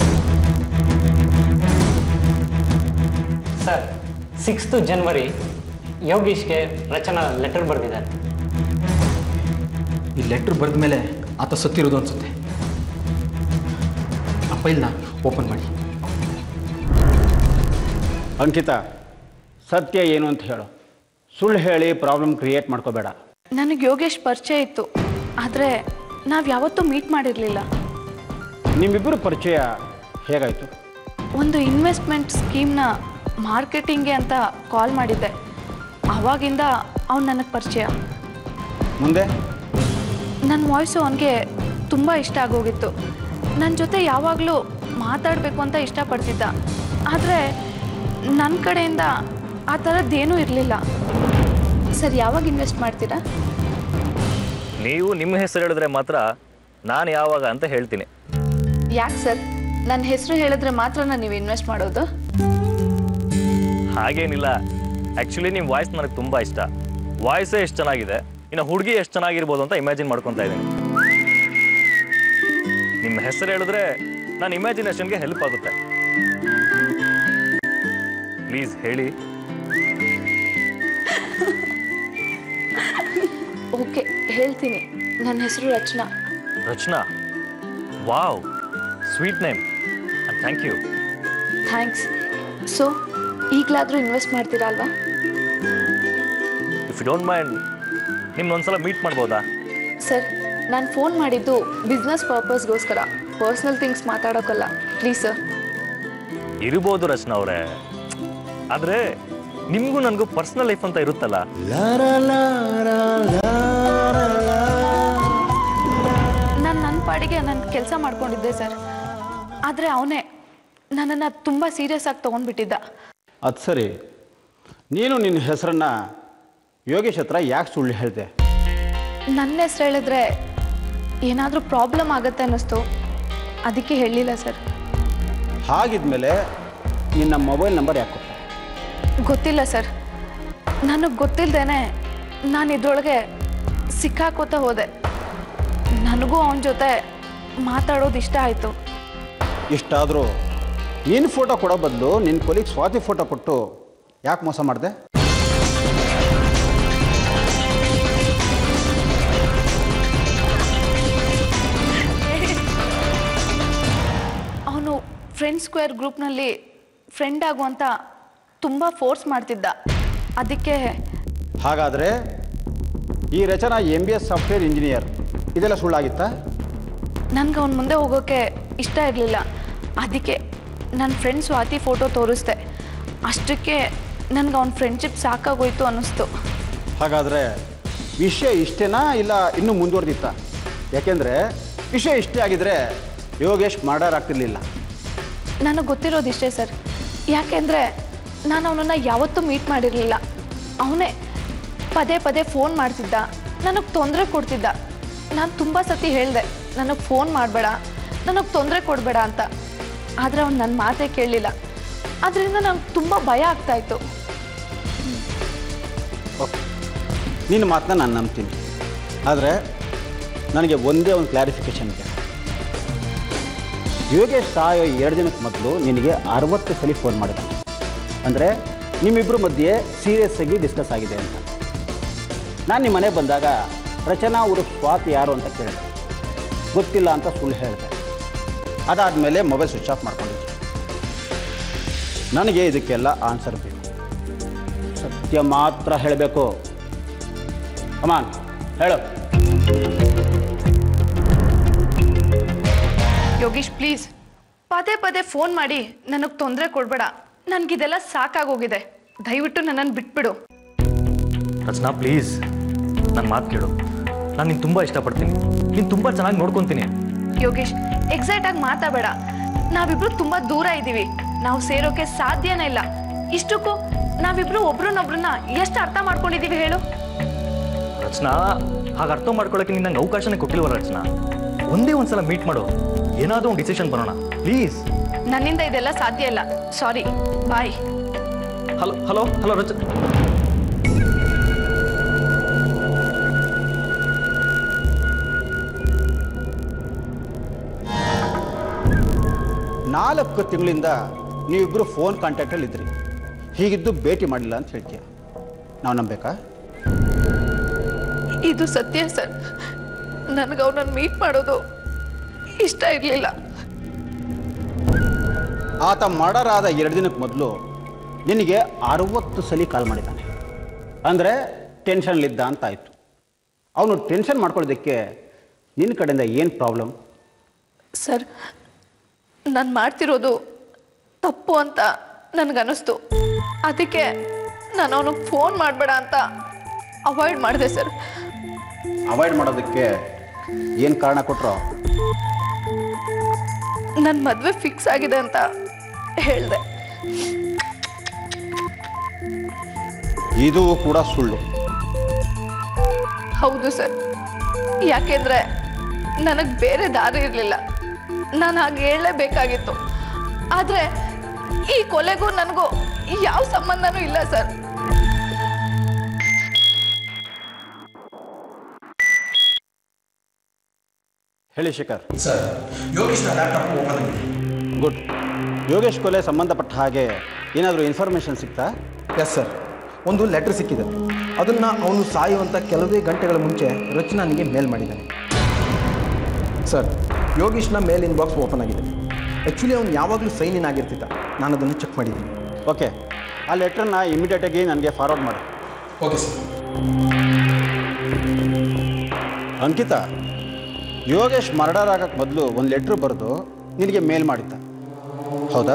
ಸರ್ ಸಿಕ್ಸ್ತು ಜನವರಿ ಯೋಗೀಶ್ಗೆ ರಚನಾ ಲೆಟರ್ ಬರೆದಿದ್ದಾರೆ ಈ ಲೆಟ್ರ್ ಬರೆದ ಮೇಲೆ ಆತ ಸತ್ತಿರೋದು ಅನ್ಸುತ್ತೆ ಫೈಲ್ನ ಓಪನ್ ಮಾಡಿ ಅಂಕಿತ ಸತ್ಯ ಏನು ಅಂತ ಹೇಳು ಸುಳ್ಳು ಹೇಳಿ ಪ್ರಾಬ್ಲಮ್ ಕ್ರಿಯೇಟ್ ಮಾಡ್ಕೋಬೇಡ ನನಗೆ ಯೋಗೇಶ್ ಪರಿಚಯ ಇತ್ತು ಆದರೆ ನಾವು ಯಾವತ್ತೂ ಮೀಟ್ ಮಾಡಿರಲಿಲ್ಲ ನಿಮ್ಮಿಬ್ಬರು ಪರಿಚಯ ಹೇಗಾಯಿತು ಒಂದು ಇನ್ವೆಸ್ಟ್ಮೆಂಟ್ ಸ್ಕೀಮ್ನ ಮಾರ್ಕೆಟಿಂಗ್ಗೆ ಅಂತ ಕಾಲ್ ಮಾಡಿದ್ದೆ ಆವಾಗಿಂದ ಅವ್ನು ನನಗೆ ಪರಿಚಯ ಮುಂದೆ ನನ್ನ ವಾಯ್ಸು ಅವನಿಗೆ ತುಂಬ ಇಷ್ಟ ಆಗೋಗಿತ್ತು ನನ್ನ ಜೊತೆ ಯಾವಾಗಲೂ ಮಾತಾಡಬೇಕು ಅಂತ ಇಷ್ಟಪಡ್ತಿದ್ದ ಆದರೆ ನನ್ನ ಕಡೆಯಿಂದ ಆ ಥರದ್ದೇನೂ ಇರಲಿಲ್ಲ ಸರ್ ಯಾವಾಗ ಇನ್ವೆಸ್ಟ್ ಮಾಡ್ತೀರಾ ನೀವು ನಿಮ್ಮ ಹೆಸರು ಹೇಳಿದ್ರೆ ಮಾತ್ರ ನಾನು ಯಾವಾಗ ಅಂತ ಹೇಳ್ತೀನಿ ಯಾಕೆ ಸರ್ ನನ್ನ ಹೆಸರು ಹೇಳಿದ್ರೆ ಮಾತ್ರ ನೀವು ಇನ್ವೆಸ್ಟ್ ಮಾಡೋದು ಹಾಗೇನಿಲ್ಲ ಆ್ಯಕ್ಚುಲಿ ನಿಮ್ಮ ವಾಯ್ಸ್ ನನಗೆ ತುಂಬ ಇಷ್ಟ ವಾಯ್ಸೇ ಎಷ್ಟು ಚೆನ್ನಾಗಿದೆ ಇನ್ನು ಹುಡುಗಿ ಎಷ್ಟು ಚೆನ್ನಾಗಿರ್ಬೋದು ಅಂತ ಇಮ್ಯಾಜಿನ್ ಮಾಡ್ಕೊತಾ ಇದ್ದೀನಿ ನಿಮ್ಮ ಹೆಸರು ಹೇಳಿದ್ರೆ ನನ್ನ ಇಮ್ಯಾಜಿನೇಷನ್ಗೆ ಹೆಲ್ಪ್ ಆಗುತ್ತೆ ಪ್ಲೀಸ್ ಹೇಳಿ ಓಕೆ ಹೇಳ್ತೀನಿ ನನ್ನ ಹೆಸರು Rachana Rachana wow sweet name and thank you thanks so ಈಗಲಾದರೂ ಇನ್ವೆಸ್ಟ್ ಮಾಡ್ತೀರಾ ಅಲ್ವಾ ಇಫ್ ಯು ಡೋಂಟ್ ಮೈಂಡ್ ನಿಮ್ನೊಂದ್ಸಲ ಮೀಟ್ ಮಾಡ್ಬೋದಾ ಸರ್ ನಾನು ಫೋನ್ ಮಾಡಿದ್ದು ಬಿಸ್ನೆಸ್ ಪರ್ಪಸ್ಗೋಸ್ಕರ ಪರ್ಸ್ನಲ್ ಥಿಂಗ್ಸ್ ಮಾತಾಡೋಕ್ಕಲ್ಲ ಪ್ಲೀಸ್ ಸರ್ ಇರ್ಬೋದು ರಚನಾ ಅವರೇ ಆದರೆ ನಿಮಗೂ ನನಗೂ ಪರ್ಸ್ನಲ್ ಲೈಫ್ ಅಂತ ಇರುತ್ತಲ್ಲ ನಾನು ನನ್ನ ಪಾಡಿಗೆ ನನ್ನ ಕೆಲಸ ಮಾಡ್ಕೊಂಡಿದ್ದೆ ಸರ್ ಆದರೆ ಅವನೇ ನನ್ನನ್ನು ತುಂಬ ಸೀರಿಯಸ್ ಆಗಿ ತೊಗೊಂಡ್ಬಿಟ್ಟಿದ್ದ ಅದು ಸರಿ ನೀನು ನಿನ್ನ ಹೆಸರನ್ನು ಯೋಗೇಶ್ ಹತ್ರ ಯಾಕೆ ಸುಳ್ಳು ಹೇಳಿದೆ ನನ್ನ ಹೆಸರು ಹೇಳಿದ್ರೆ ಏನಾದರೂ ಪ್ರಾಬ್ಲಮ್ ಆಗುತ್ತೆ ಅನ್ನಿಸ್ತು ಅದಕ್ಕೆ ಹೇಳಿಲ್ಲ ಸರ್ ಹಾಗಿದ್ಮೇಲೆ ನಿನ್ನ ಮೊಬೈಲ್ ನಂಬರ್ ಯಾಕೆ ಕೊಟ್ಟೆ ಗೊತ್ತಿಲ್ಲ ಸರ್ ನನಗೆ ಗೊತ್ತಿಲ್ಲದೇನೆ ನಾನು ಇದ್ರೊಳಗೆ ಸಿಕ್ಕಾಕೋತ ಹೋದೆ ನನಗೂ ಅವನ ಜೊತೆ ಮಾತಾಡೋದು ಇಷ್ಟ ಆಯಿತು ಇಷ್ಟಾದರೂ ನಿನ್ನ ಫೋಟೋ ಕೊಡೋ ಬದಲು ನಿನ್ನ ಕೊಲಿಗೆ ಸ್ವಾತಿ ಫೋಟೋ ಕೊಟ್ಟು ಯಾಕೆ ಮೋಸ ಮಾಡಿದೆ ಅವನು ಫ್ರೆಂಡ್ ಸ್ಕ್ವೇರ್ ಗ್ರೂಪ್ನಲ್ಲಿ ಫ್ರೆಂಡ್ ಆಗುವಂತ ತುಂಬ ಫೋರ್ಸ್ ಮಾಡ್ತಿದ್ದ ಅದಕ್ಕೆ ಹಾಗಾದರೆ ಈ Rachana M B S software engineer ಇದೆಲ್ಲ ಸುಳ್ಳಾಗಿತ್ತಾ ನನಗೆ ಅವನ ಮುಂದೆ ಹೋಗೋಕ್ಕೆ ಇಷ್ಟ ಇರಲಿಲ್ಲ ಅದಕ್ಕೆ ನನ್ನ ಫ್ರೆಂಡ್ ಸ್ವಾತಿ ಫೋಟೋ ತೋರಿಸ್ದೆ ಅಷ್ಟಕ್ಕೆ ನನಗೆ ಅವನ ಫ್ರೆಂಡ್ಶಿಪ್ ಸಾಕಾಗೋಯ್ತು ಅನ್ನಿಸ್ತು ಹಾಗಾದರೆ ವಿಷಯ ಇಷ್ಟೇನಾ ಇಲ್ಲ ಇನ್ನೂ ಮುಂದುವರೆದಿತ್ತ ಯಾಕೆಂದರೆ ವಿಷಯ ಇಷ್ಟೇ ಆಗಿದ್ರೆ ಯೋಗೇಶ್ ಮರ್ಡರ್ ಆಗ್ತಿರ್ಲಿಲ್ಲ ನನಗೆ ಗೊತ್ತಿರೋದಿಷ್ಟೇ ಸರ್ ಯಾಕೆಂದರೆ ನಾನು ಅವನನ್ನು ಯಾವತ್ತೂ ಮೀಟ್ ಮಾಡಿರಲಿಲ್ಲ ಅವನೇ ಪದೇ ಪದೇ ಫೋನ್ ಮಾಡ್ತಿದ್ದ ನನಗೆ ತೊಂದರೆ ಕೊಡ್ತಿದ್ದ ನಾನು ತುಂಬ ಸತಿ ಹೇಳಿದೆ ನನಗೆ ಫೋನ್ ಮಾಡಬೇಡ ನನಗೆ ತೊಂದರೆ ಕೊಡಬೇಡ ಅಂತ ಆದರೆ ಅವ್ನು ನನ್ನ ಮಾತೇ ಕೇಳಲಿಲ್ಲ ಅದರಿಂದ ನಂಗೆ ತುಂಬ ಭಯ ಆಗ್ತಾಯಿತ್ತು ಓಕೆ ನಿನ್ನ ಮಾತನ್ನ ನಾನು ನಂಬ್ತೀನಿ ಆದರೆ ನನಗೆ ಒಂದೇ ಒಂದು ಕ್ಲಾರಿಫಿಕೇಷನ್ ಇದೆ ಯೋಗೇಶ್ ಸಾಯೋ ಎರಡು ದಿನಕ್ಕೆ ಮೊದಲು ನಿನಗೆ ಅರವತ್ತು ಸಲ ಫೋನ್ ಮಾಡಿದ ಅಂದರೆ ನಿಮ್ಮಿಬ್ಬರ ಮಧ್ಯೆ ಸೀರಿಯಸ್ ಆಗಿ ಡಿಸ್ಕಸ್ ಆಗಿದೆ ಅಂತ ನಾನು ನಿಮ್ಮ ಮನೆಗೆ ಬಂದಾಗ ರಚನಾ ಉರುಫ್ ಸ್ವಾತಿ ಯಾರು ಅಂತ ಕೇಳಿದೆ ಗೊತ್ತಿಲ್ಲ ಅಂತ ಸುಳ್ಳು ಹೇಳಿದೆ ಅದಾದಮೇಲೆ ಮೊಬೈಲ್ ಸ್ವಿಚ್ ಆಫ್ ಮಾಡ್ಕೊಂಡಿದ್ದೆ ನನಗೆ ಇದಕ್ಕೆಲ್ಲ ಆನ್ಸರ್ ಬೇಕು ಸತ್ಯ ಮಾತ್ರ ಹೇಳಬೇಕು ಕಮಾನ್ ಹೇಳು ಯೋಗೀಶ್ ಪ್ಲೀಸ್ ಪದೇ ಪದೇ ಫೋನ್ ಮಾಡಿ ನನಗೆ ತೊಂದರೆ ಕೊಡಬೇಡ ನನಗಿದೆಲ್ಲ ಸಾಕಾಗೋಗಿದೆ ದಯವಿಟ್ಟು ನನ್ನನ್ನು ಬಿಟ್ಬಿಡು ರಚನಾ ಪ್ಲೀಸ್ ನನ್ನ ಮಾತು ಕೇಳು ನಾನು ನಿನ್ನ ತುಂಬ ಇಷ್ಟಪಡ್ತೀನಿ ನೀನು ತುಂಬ ಚೆನ್ನಾಗಿ ನೋಡ್ಕೊತೀನಿ ಯೋಗೇಶ್ ಎಕ್ಸೈಟ್ ಆಗಿ ಮಾತಾಡಬೇಡ ನಾವಿಬ್ರು ತುಂಬಾ ದೂರ ಇದ್ದೀವಿ ನಾವು ಸೇರೋಕೆ ಸಾಧ್ಯನೇ ಇಲ್ಲ ಇಷ್ಟಕ್ಕೂ ನಾವಿಬ್ರು ಒಬ್ರನ್ನೊಬ್ರನ್ನ ಎಷ್ಟು ಅರ್ಥ ಮಾಡ್ಕೊಂಡಿದೀವಿ ಹೇಳು ರಚನಾ ಹಾಗೆ ಅರ್ಥ ಮಾಡ್ಕೊಳ್ಳೋಕೆ ನೀನು ನಂಗೆ ಅವಕಾಶನೇ ಕೊಟ್ಟಿಲ್ವ ರಚನಾ ಒಂದೇ ಒಂದ್ಸಲ ಮೀಟ್ ಮಾಡು ಏನಾದರೂ ಒಂದು ಡಿಸಿಷನ್ ಬರೋಣ ಪ್ಲೀಸ್ ನನ್ನಿಂದ ಇದೆಲ್ಲ ಸಾಧ್ಯ ಇಲ್ಲ sorry bye hello hello hello ರಚ ನಾಲ್ಕು ತಿಂಗಳಿಂದ ನೀವಿಬ್ಬರು ಫೋನ್ ಕಾಂಟ್ಯಾಕ್ಟಲ್ಲಿ ಇದ್ರಿ ಹೀಗಿದ್ದು ಭೇಟಿ ಮಾಡಿಲ್ಲ ಅಂತ ಹೇಳ್ತೀಯ ನಾವು ನಂಬೇಕಾ ಇದು ಸತ್ಯ ಸರ್ ನನಗೆ ಅವ್ರನ್ನ ಮೀಟ್ ಮಾಡೋದು ಇಷ್ಟ ಇರಲಿಲ್ಲ ಆತ ಮರ್ಡರ್ ಆದ ಎರಡು ದಿನಕ್ಕೆ ಮೊದಲು ನಿನಗೆ ಅರವತ್ತು ಸಲ ಕಾಲ್ ಮಾಡಿದ್ದಾನೆ ಅಂದರೆ ಟೆನ್ಷನ್ಲಿದ್ದ ಅಂತ ಆಯಿತು ಅವನು ಟೆನ್ಷನ್ ಮಾಡ್ಕೊಳ್ಳೋದಕ್ಕೆ ನಿನ್ನ ಕಡೆಯಿಂದ ಏನು ಪ್ರಾಬ್ಲಮ್ ಸರ್ ನಾನು ಮಾಡ್ತಿರೋದು ತಪ್ಪು ಅಂತ ನನಗನ್ನಿಸ್ತು ಅದಕ್ಕೆ ನಾನು ಅವನಿಗೆ ಫೋನ್ ಮಾಡಬೇಡ ಅಂತ ಅವಾಯ್ಡ್ ಮಾಡಿದೆ ಸರ್ ಅವಾಯ್ಡ್ ಮಾಡೋದಕ್ಕೆ ಏನು ಕಾರಣ ಕೊಟ್ಟರು ನನ್ನ ಮದುವೆ ಫಿಕ್ಸ್ ಆಗಿದೆ ಅಂತ ಹೇಳಿದೆ ಇದು ಕೂಡ ಸುಳ್ಳು ಹೌದು ಸರ್ ಯಾಕೆಂದ್ರೆ ನನಗೆ ಬೇರೆ ದಾರಿ ಇರಲಿಲ್ಲ ನಾನು ಹಾಗೆ ಹೇಳಲೇಬೇಕಾಗಿತ್ತು ಆದರೆ ಈ ಕೊಲೆಗೂ ನನಗೂ ಯಾವ ಸಂಬಂಧನೂ ಇಲ್ಲ ಸರ್ ಹೇಳಿ ಶೇಖರ್ ಸರ್ ಯೋಗೇಶ್ನ ಲ್ಯಾಪ್ಟಾಪ್ ಓಪನ್ ಆಗಿದೆ ಗುಡ್ ಯೋಗೇಶ್ ಕೊಲೆ ಸಂಬಂಧಪಟ್ಟ ಹಾಗೆ ಏನಾದರೂ ಇನ್ಫಾರ್ಮೇಷನ್ ಸಿಗ್ತಾ ಎಸ್ ಸರ್ ಒಂದು ಲೆಟರ್ ಸಿಕ್ಕಿದೆ ಅದನ್ನು ಅವನು ಸಾಯುವಂಥ ಕೆಲವೇ ಗಂಟೆಗಳ ಮುಂಚೆ ರಚನಾನಿಗೆ ಮೇಲ್ ಮಾಡಿದ್ದಾನೆ ಸರ್ ಯೋಗೀಶ್ನ ಮೇಲ್ ಇನ್ಬಾಕ್ಸ್ ಓಪನ್ ಆಗಿದೆ ಆ್ಯಕ್ಚುಲಿ ಅವನು ಯಾವಾಗಲೂ ಸೈನ್ ಇನ್ ಆಗಿರ್ತಿದ್ದ ನಾನು ಅದನ್ನು ಚೆಕ್ ಮಾಡಿದ್ದೀನಿ ಓಕೆ ಆ ಲೆಟ್ರನ್ನ ಇಮಿಡಿಯೇಟಾಗಿ ನನಗೆ ಫಾರ್ವರ್ಡ್ ಮಾಡು okay sir Ankita Yogesh murder ಆಗಕ್ಕೆ ಮೊದಲು ಒಂದು ಲೆಟ್ರ್ ಬರೆದು ನಿನಗೆ ಮೇಲ್ ಮಾಡಿದ್ದ ಹೌದಾ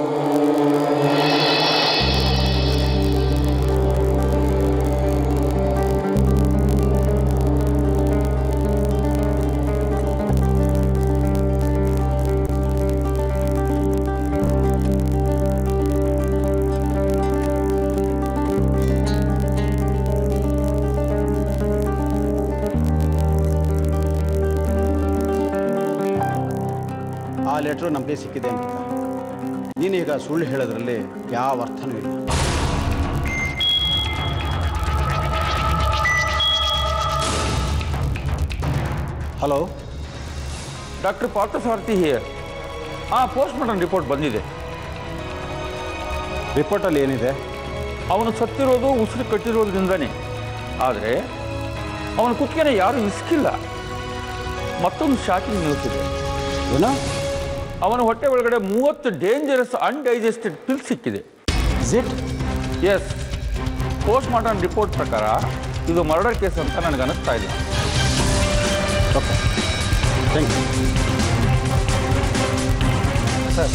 ಆ ಲೆಟ್ರು ನಮಗೆ ಸಿಕ್ಕಿದೆ ಅಂಕಿತ ನೀನೀಗ ಸುಳ್ಳು ಹೇಳೋದ್ರಲ್ಲಿ ಯಾವ ಅರ್ಥನೂ ಇಲ್ಲ ಹಲೋ ಡಾಕ್ಟರ್ ಪಾರ್ಥಸಾರಥಿ ಹಿಯರ್ ಹಾಂ ಪೋಸ್ಟ್ ಮಾರ್ಟಮ್ ರಿಪೋರ್ಟ್ ಬಂದಿದೆ ರಿಪೋರ್ಟಲ್ಲಿ ಏನಿದೆ ಅವನು ಸತ್ತಿರೋದು ಉಸಿರು ಕಟ್ಟಿರೋದ್ರಿಂದನೇ ಆದರೆ ಅವನ ಕುತ್ತಿಗೆನ ಯಾರೂ ಇಸ್ಕಿಲ್ಲ ಮತ್ತೊಂದು ಶಾಕಿಂಗ್ ನ್ಯೂಸ್ ಇದೆ ಏನೋ ಅವನ ಹೊಟ್ಟೆ ಒಳಗಡೆ ಮೂವತ್ತು ಡೇಂಜರಸ್ ಅನ್ಡೈಜೆಸ್ಟೆಡ್ ಪಿಲ್ ಸಿಕ್ಕಿದೆ ಜಿಟ್ ಎಸ್ ಪೋಸ್ಟ್ ಮಾರ್ಟಮ್ ರಿಪೋರ್ಟ್ ಪ್ರಕಾರ ಇದು ಮರ್ಡರ್ ಕೇಸ್ ಅಂತ ನನಗೆ ಅನಿಸ್ತಾ ಇದೆ okay thank you sir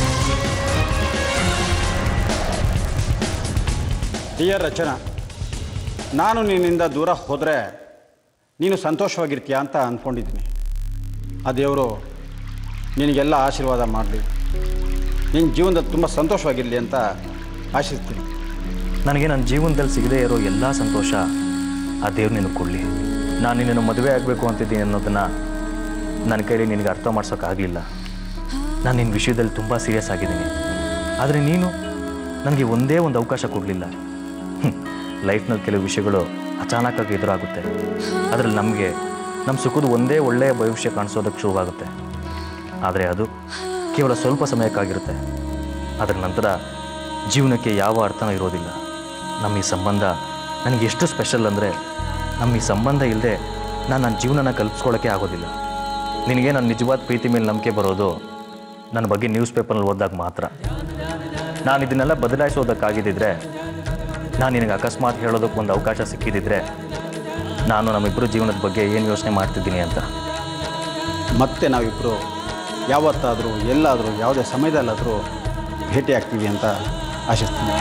dear Rachana ನಾನು ನಿನ್ನಿಂದ ದೂರ ಹೋದರೆ ನೀನು ಸಂತೋಷವಾಗಿರ್ತೀಯ ಅಂತ ಅಂದ್ಕೊಂಡಿದ್ದೀನಿ ಆ ದೇವರು ನಿನಗೆಲ್ಲ ಆಶೀರ್ವಾದ ಮಾಡಲಿ ನಿನ್ನ ಜೀವನದಲ್ಲಿ ತುಂಬ ಸಂತೋಷವಾಗಿರಲಿ ಅಂತ ಆಶಿಸ್ತೀನಿ ನನಗೆ ನನ್ನ ಜೀವನದಲ್ಲಿ ಸಿಗದೇ ಇರೋ ಎಲ್ಲ ಸಂತೋಷ ಆ ದೇವ್ರು ನಿನಗೆ ಕೊಡಲಿ ನಾನು ನಿನ್ನನ್ನು ಮದುವೆ ಆಗಬೇಕು ಅಂತಿದ್ದೀನಿ ಅನ್ನೋದನ್ನು ನನ್ನ ಕೈಲಿ ನಿನಗೆ ಅರ್ಥ ಮಾಡ್ಸೋಕ್ಕಾಗಲಿಲ್ಲ ನಾನು ನಿನ್ನ ವಿಷಯದಲ್ಲಿ ತುಂಬ ಸೀರಿಯಸ್ ಆಗಿದ್ದೀನಿ ಆದರೆ ನೀನು ನನಗೆ ಒಂದೇ ಒಂದು ಅವಕಾಶ ಕೊಡಲಿಲ್ಲ ಲೈಫ್ನಲ್ಲಿ ಕೆಲವು ವಿಷಯಗಳು ಅಚಾನಕ್ಕಾಗಿ ಎದುರಾಗುತ್ತೆ ಅದರಲ್ಲಿ ನಮಗೆ ನಮ್ಮ ಸುಖದ ಒಂದೇ ಒಳ್ಳೆಯ ಭವಿಷ್ಯ ಕಾಣಿಸೋದಕ್ಕೆ ಶುರುವಾಗುತ್ತೆ ಆದರೆ ಅದು ಕೇವಲ ಸ್ವಲ್ಪ ಸಮಯಕ್ಕಾಗಿರುತ್ತೆ ಅದರ ನಂತರ ಜೀವನಕ್ಕೆ ಯಾವ ಅರ್ಥನೂ ಇರೋದಿಲ್ಲ ನಮ್ಮ ಈ ಸಂಬಂಧ ನನಗೆ ಎಷ್ಟು ಸ್ಪೆಷಲ್ ಅಂದರೆ ನಮ್ಮ ಈ ಸಂಬಂಧ ಇಲ್ಲದೆ ನಾನು ನನ್ನ ಜೀವನನ ಕಲ್ಪಿಸ್ಕೊಳ್ಳೋಕ್ಕೆ ಆಗೋದಿಲ್ಲ ನಿನಗೆ ನನ್ನ ನಿಜವಾದ ಪ್ರೀತಿ ಮೇಲೆ ನಂಬಿಕೆ ಬರೋದು ನನ್ನ ಬಗ್ಗೆ ನ್ಯೂಸ್ ಪೇಪರ್ನಲ್ಲಿ ಓದಿದಾಗ ಮಾತ್ರ ನಾನು ಇದನ್ನೆಲ್ಲ ಬದಲಾಯಿಸೋದಕ್ಕಾಗಿದ್ದಿದ್ರೆ ನಾನು ನಿನಗೆ ಅಕಸ್ಮಾತ್ ಹೇಳೋದಕ್ಕೆ ಒಂದು ಅವಕಾಶ ಸಿಕ್ಕಿದ್ದಿದ್ರೆ ನಾನು ನಮ್ಮಿಬ್ಬರು ಜೀವನದ ಬಗ್ಗೆ ಏನು ಯೋಚನೆ ಮಾಡ್ತಿದ್ದೀನಿ ಅಂತ ಮತ್ತೆ ನಾವಿಬ್ಬರು ಯಾವತ್ತಾದರೂ ಎಲ್ಲಾದರೂ ಯಾವುದೇ ಸಮಯದಲ್ಲಾದರೂ ಭೇಟಿ ಆಗ್ತೀವಿ ಅಂತ ಆಶಿಸ್ತೀನಿ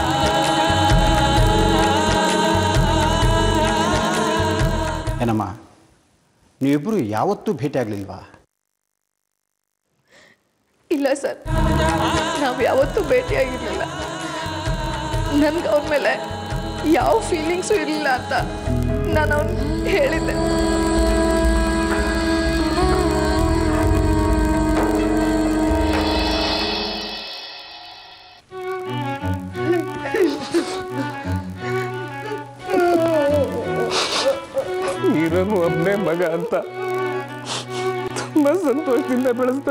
ಏನಮ್ಮ ನೀವಿಬ್ಬರು ಯಾವತ್ತೂ ಭೇಟಿ ಆಗಲಿಲ್ವಾ ಇಲ್ಲ ಸರ್ ನಾವು ಯಾವತ್ತೂ ಭೇಟಿಯಾಗಿರ್ಲಿಲ್ಲ ನನ್ಗೆ ಅವನ ಮೇಲೆ ಯಾವ ಫೀಲಿಂಗ್ಸು ಇರಲಿಲ್ಲ ಅಂತ ನಾನು ಅವನು ಹೇಳಿದ್ದೆ ನೀರನ್ನು ಒಬ್ಬನೇ ಮಗ ಅಂತ ತುಂಬ ಸಂತೋಷದಿಂದ ಬೆಳೆಸ್ದ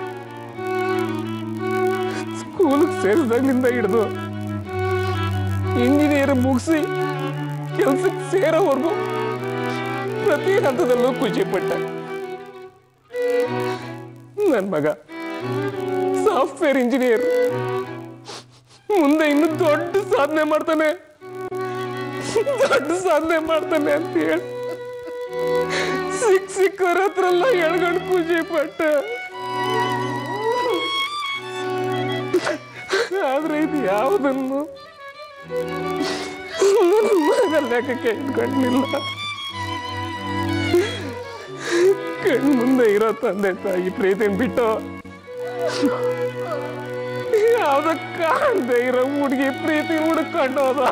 ಸ್ಕೂಲಿಗೆ ಸೇರಿದಾಗ್ಲಿಂದ ಹಿಡಿದು ಇಂಜಿನಿಯರ್ ಮುಗಿಸಿ ಕೆಲ್ಸಕ್ಕೆ ಸೇರೋವರೆಗೂ ಪ್ರತಿ ಹಂತದಲ್ಲೂ ಖುಷಿ ಪಟ್ಟ ನನ್ನ ಮಗ ಸಾಫ್ಟ್ವೇರ್ ಇಂಜಿನಿಯರ್ ಮುಂದೆ ಇನ್ನು ದೊಡ್ಡ ಸಾಧನೆ ಮಾಡ್ತಾನೆ ದೊಡ್ಡ ಸಾಧನೆ ಮಾಡ್ತಾನೆ ಅಂತ ಹೇಳಿ ಸಿಕ್ ಸಿಕ್ಕರ ಹತ್ರ ಎಲ್ಲ ಎಳ್ಕೊಂಡು ಖುಷಿ ಪಟ್ಟೆ ಆದ್ರೆ ಇದು ಯಾವುದನ್ನು ನನ್ನ ಮಗ ಲೆಕ್ಕಕ್ಕೆ ಇಟ್ಕೊಂಡಿಲ್ಲ ಕಣ್ ಮುಂದೆ ಇರೋ ತಂದೆ ತಾಯಿ ಪ್ರೀತಿನ ಬಿಟ್ಟು ಯಾವ್ದ ಕಾಣದೆ ಇರೋ ಹುಡುಗಿ ಪ್ರೀತಿ ಹುಡುಕೊಂಡು ಹೋದ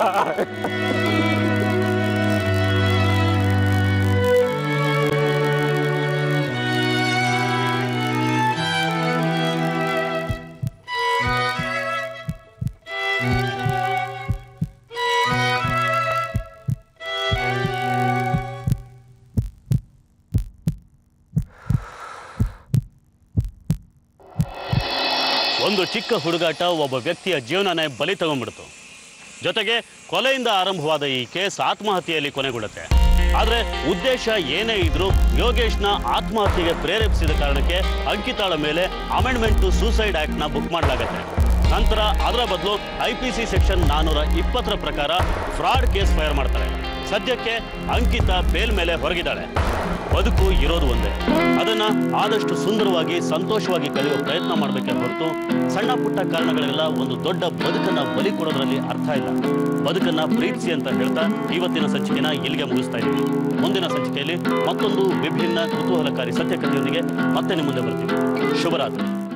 ಒಂದು ಚಿಕ್ಕ ಹುಡುಗಾಟ ಒಬ್ಬ ವ್ಯಕ್ತಿಯ ಜೀವನನೇ ಬಲಿ ತಗೊಂಡ್ಬಿಡ್ತು ಜೊತೆಗೆ ಕೊಲೆಯಿಂದ ಆರಂಭವಾದ ಈ ಕೇಸ್ ಆತ್ಮಹತ್ಯೆಯಲ್ಲಿ ಕೊನೆಗೊಳ್ಳುತ್ತೆ ಆದರೆ ಉದ್ದೇಶ ಏನೇ ಇದ್ರೂ ಯೋಗೇಶ್ನ ಆತ್ಮಹತ್ಯೆಗೆ ಪ್ರೇರೇಪಿಸಿದ ಕಾರಣಕ್ಕೆ ಅಂಕಿತಾಳ ಮೇಲೆ ಅಮೆಂಡ್ಮೆಂಟ್ ಟು ಸೂಸೈಡ್ ಆಕ್ಟ್ನ ಬುಕ್ ಮಾಡಲಾಗತ್ತೆ ನಂತರ ಅದರ ಬದಲು ಐ ಪಿ ಸಿ ಸೆಕ್ಷನ್ ನಾನ್ನೂರ ಇಪ್ಪತ್ತರ ಪ್ರಕಾರ ಫ್ರಾಡ್ ಕೇಸ್ ಫೈರ್ ಮಾಡ್ತಾರೆ ಸದ್ಯಕ್ಕೆ ಅಂಕಿತ ಬೇಲ್ ಮೇಲೆ ಹೊರಗಿದ್ದಾಳೆ ಬದುಕು ಇರೋದು ಒಂದೇ ಅದನ್ನ ಆದಷ್ಟು ಸುಂದರವಾಗಿ ಸಂತೋಷವಾಗಿ ಕಳೆಯುವ ಪ್ರಯತ್ನ ಮಾಡಬೇಕೆ ಹೊರತು ಸಣ್ಣ ಪುಟ್ಟ ಕಾರಣಗಳೆಲ್ಲ ಒಂದು ದೊಡ್ಡ ಬದುಕನ್ನ ಬಲಿ ಕೊಡೋದ್ರಲ್ಲಿ ಅರ್ಥ ಇಲ್ಲ ಬದುಕನ್ನ ಪ್ರೀತಿಸಿ ಅಂತ ಹೇಳ್ತಾ ಇವತ್ತಿನ ಸಂಚಿಕೆನ ಇಲ್ಲಿಗೆ ಮುಗಿಸ್ತಾ ಇದ್ದೀವಿ ಮುಂದಿನ ಸಂಚಿಕೆಯಲ್ಲಿ ಮತ್ತೊಂದು ವಿಭಿನ್ನ ಕುತೂಹಲಕಾರಿ ಸತ್ಯಕಥೆಯೊಂದಿಗೆ ಮತ್ತೆ ನಿಮ್ಮ ಮುಂದೆ ಬರ್ತೀವಿ ಶುಭರಾತ್ರಿ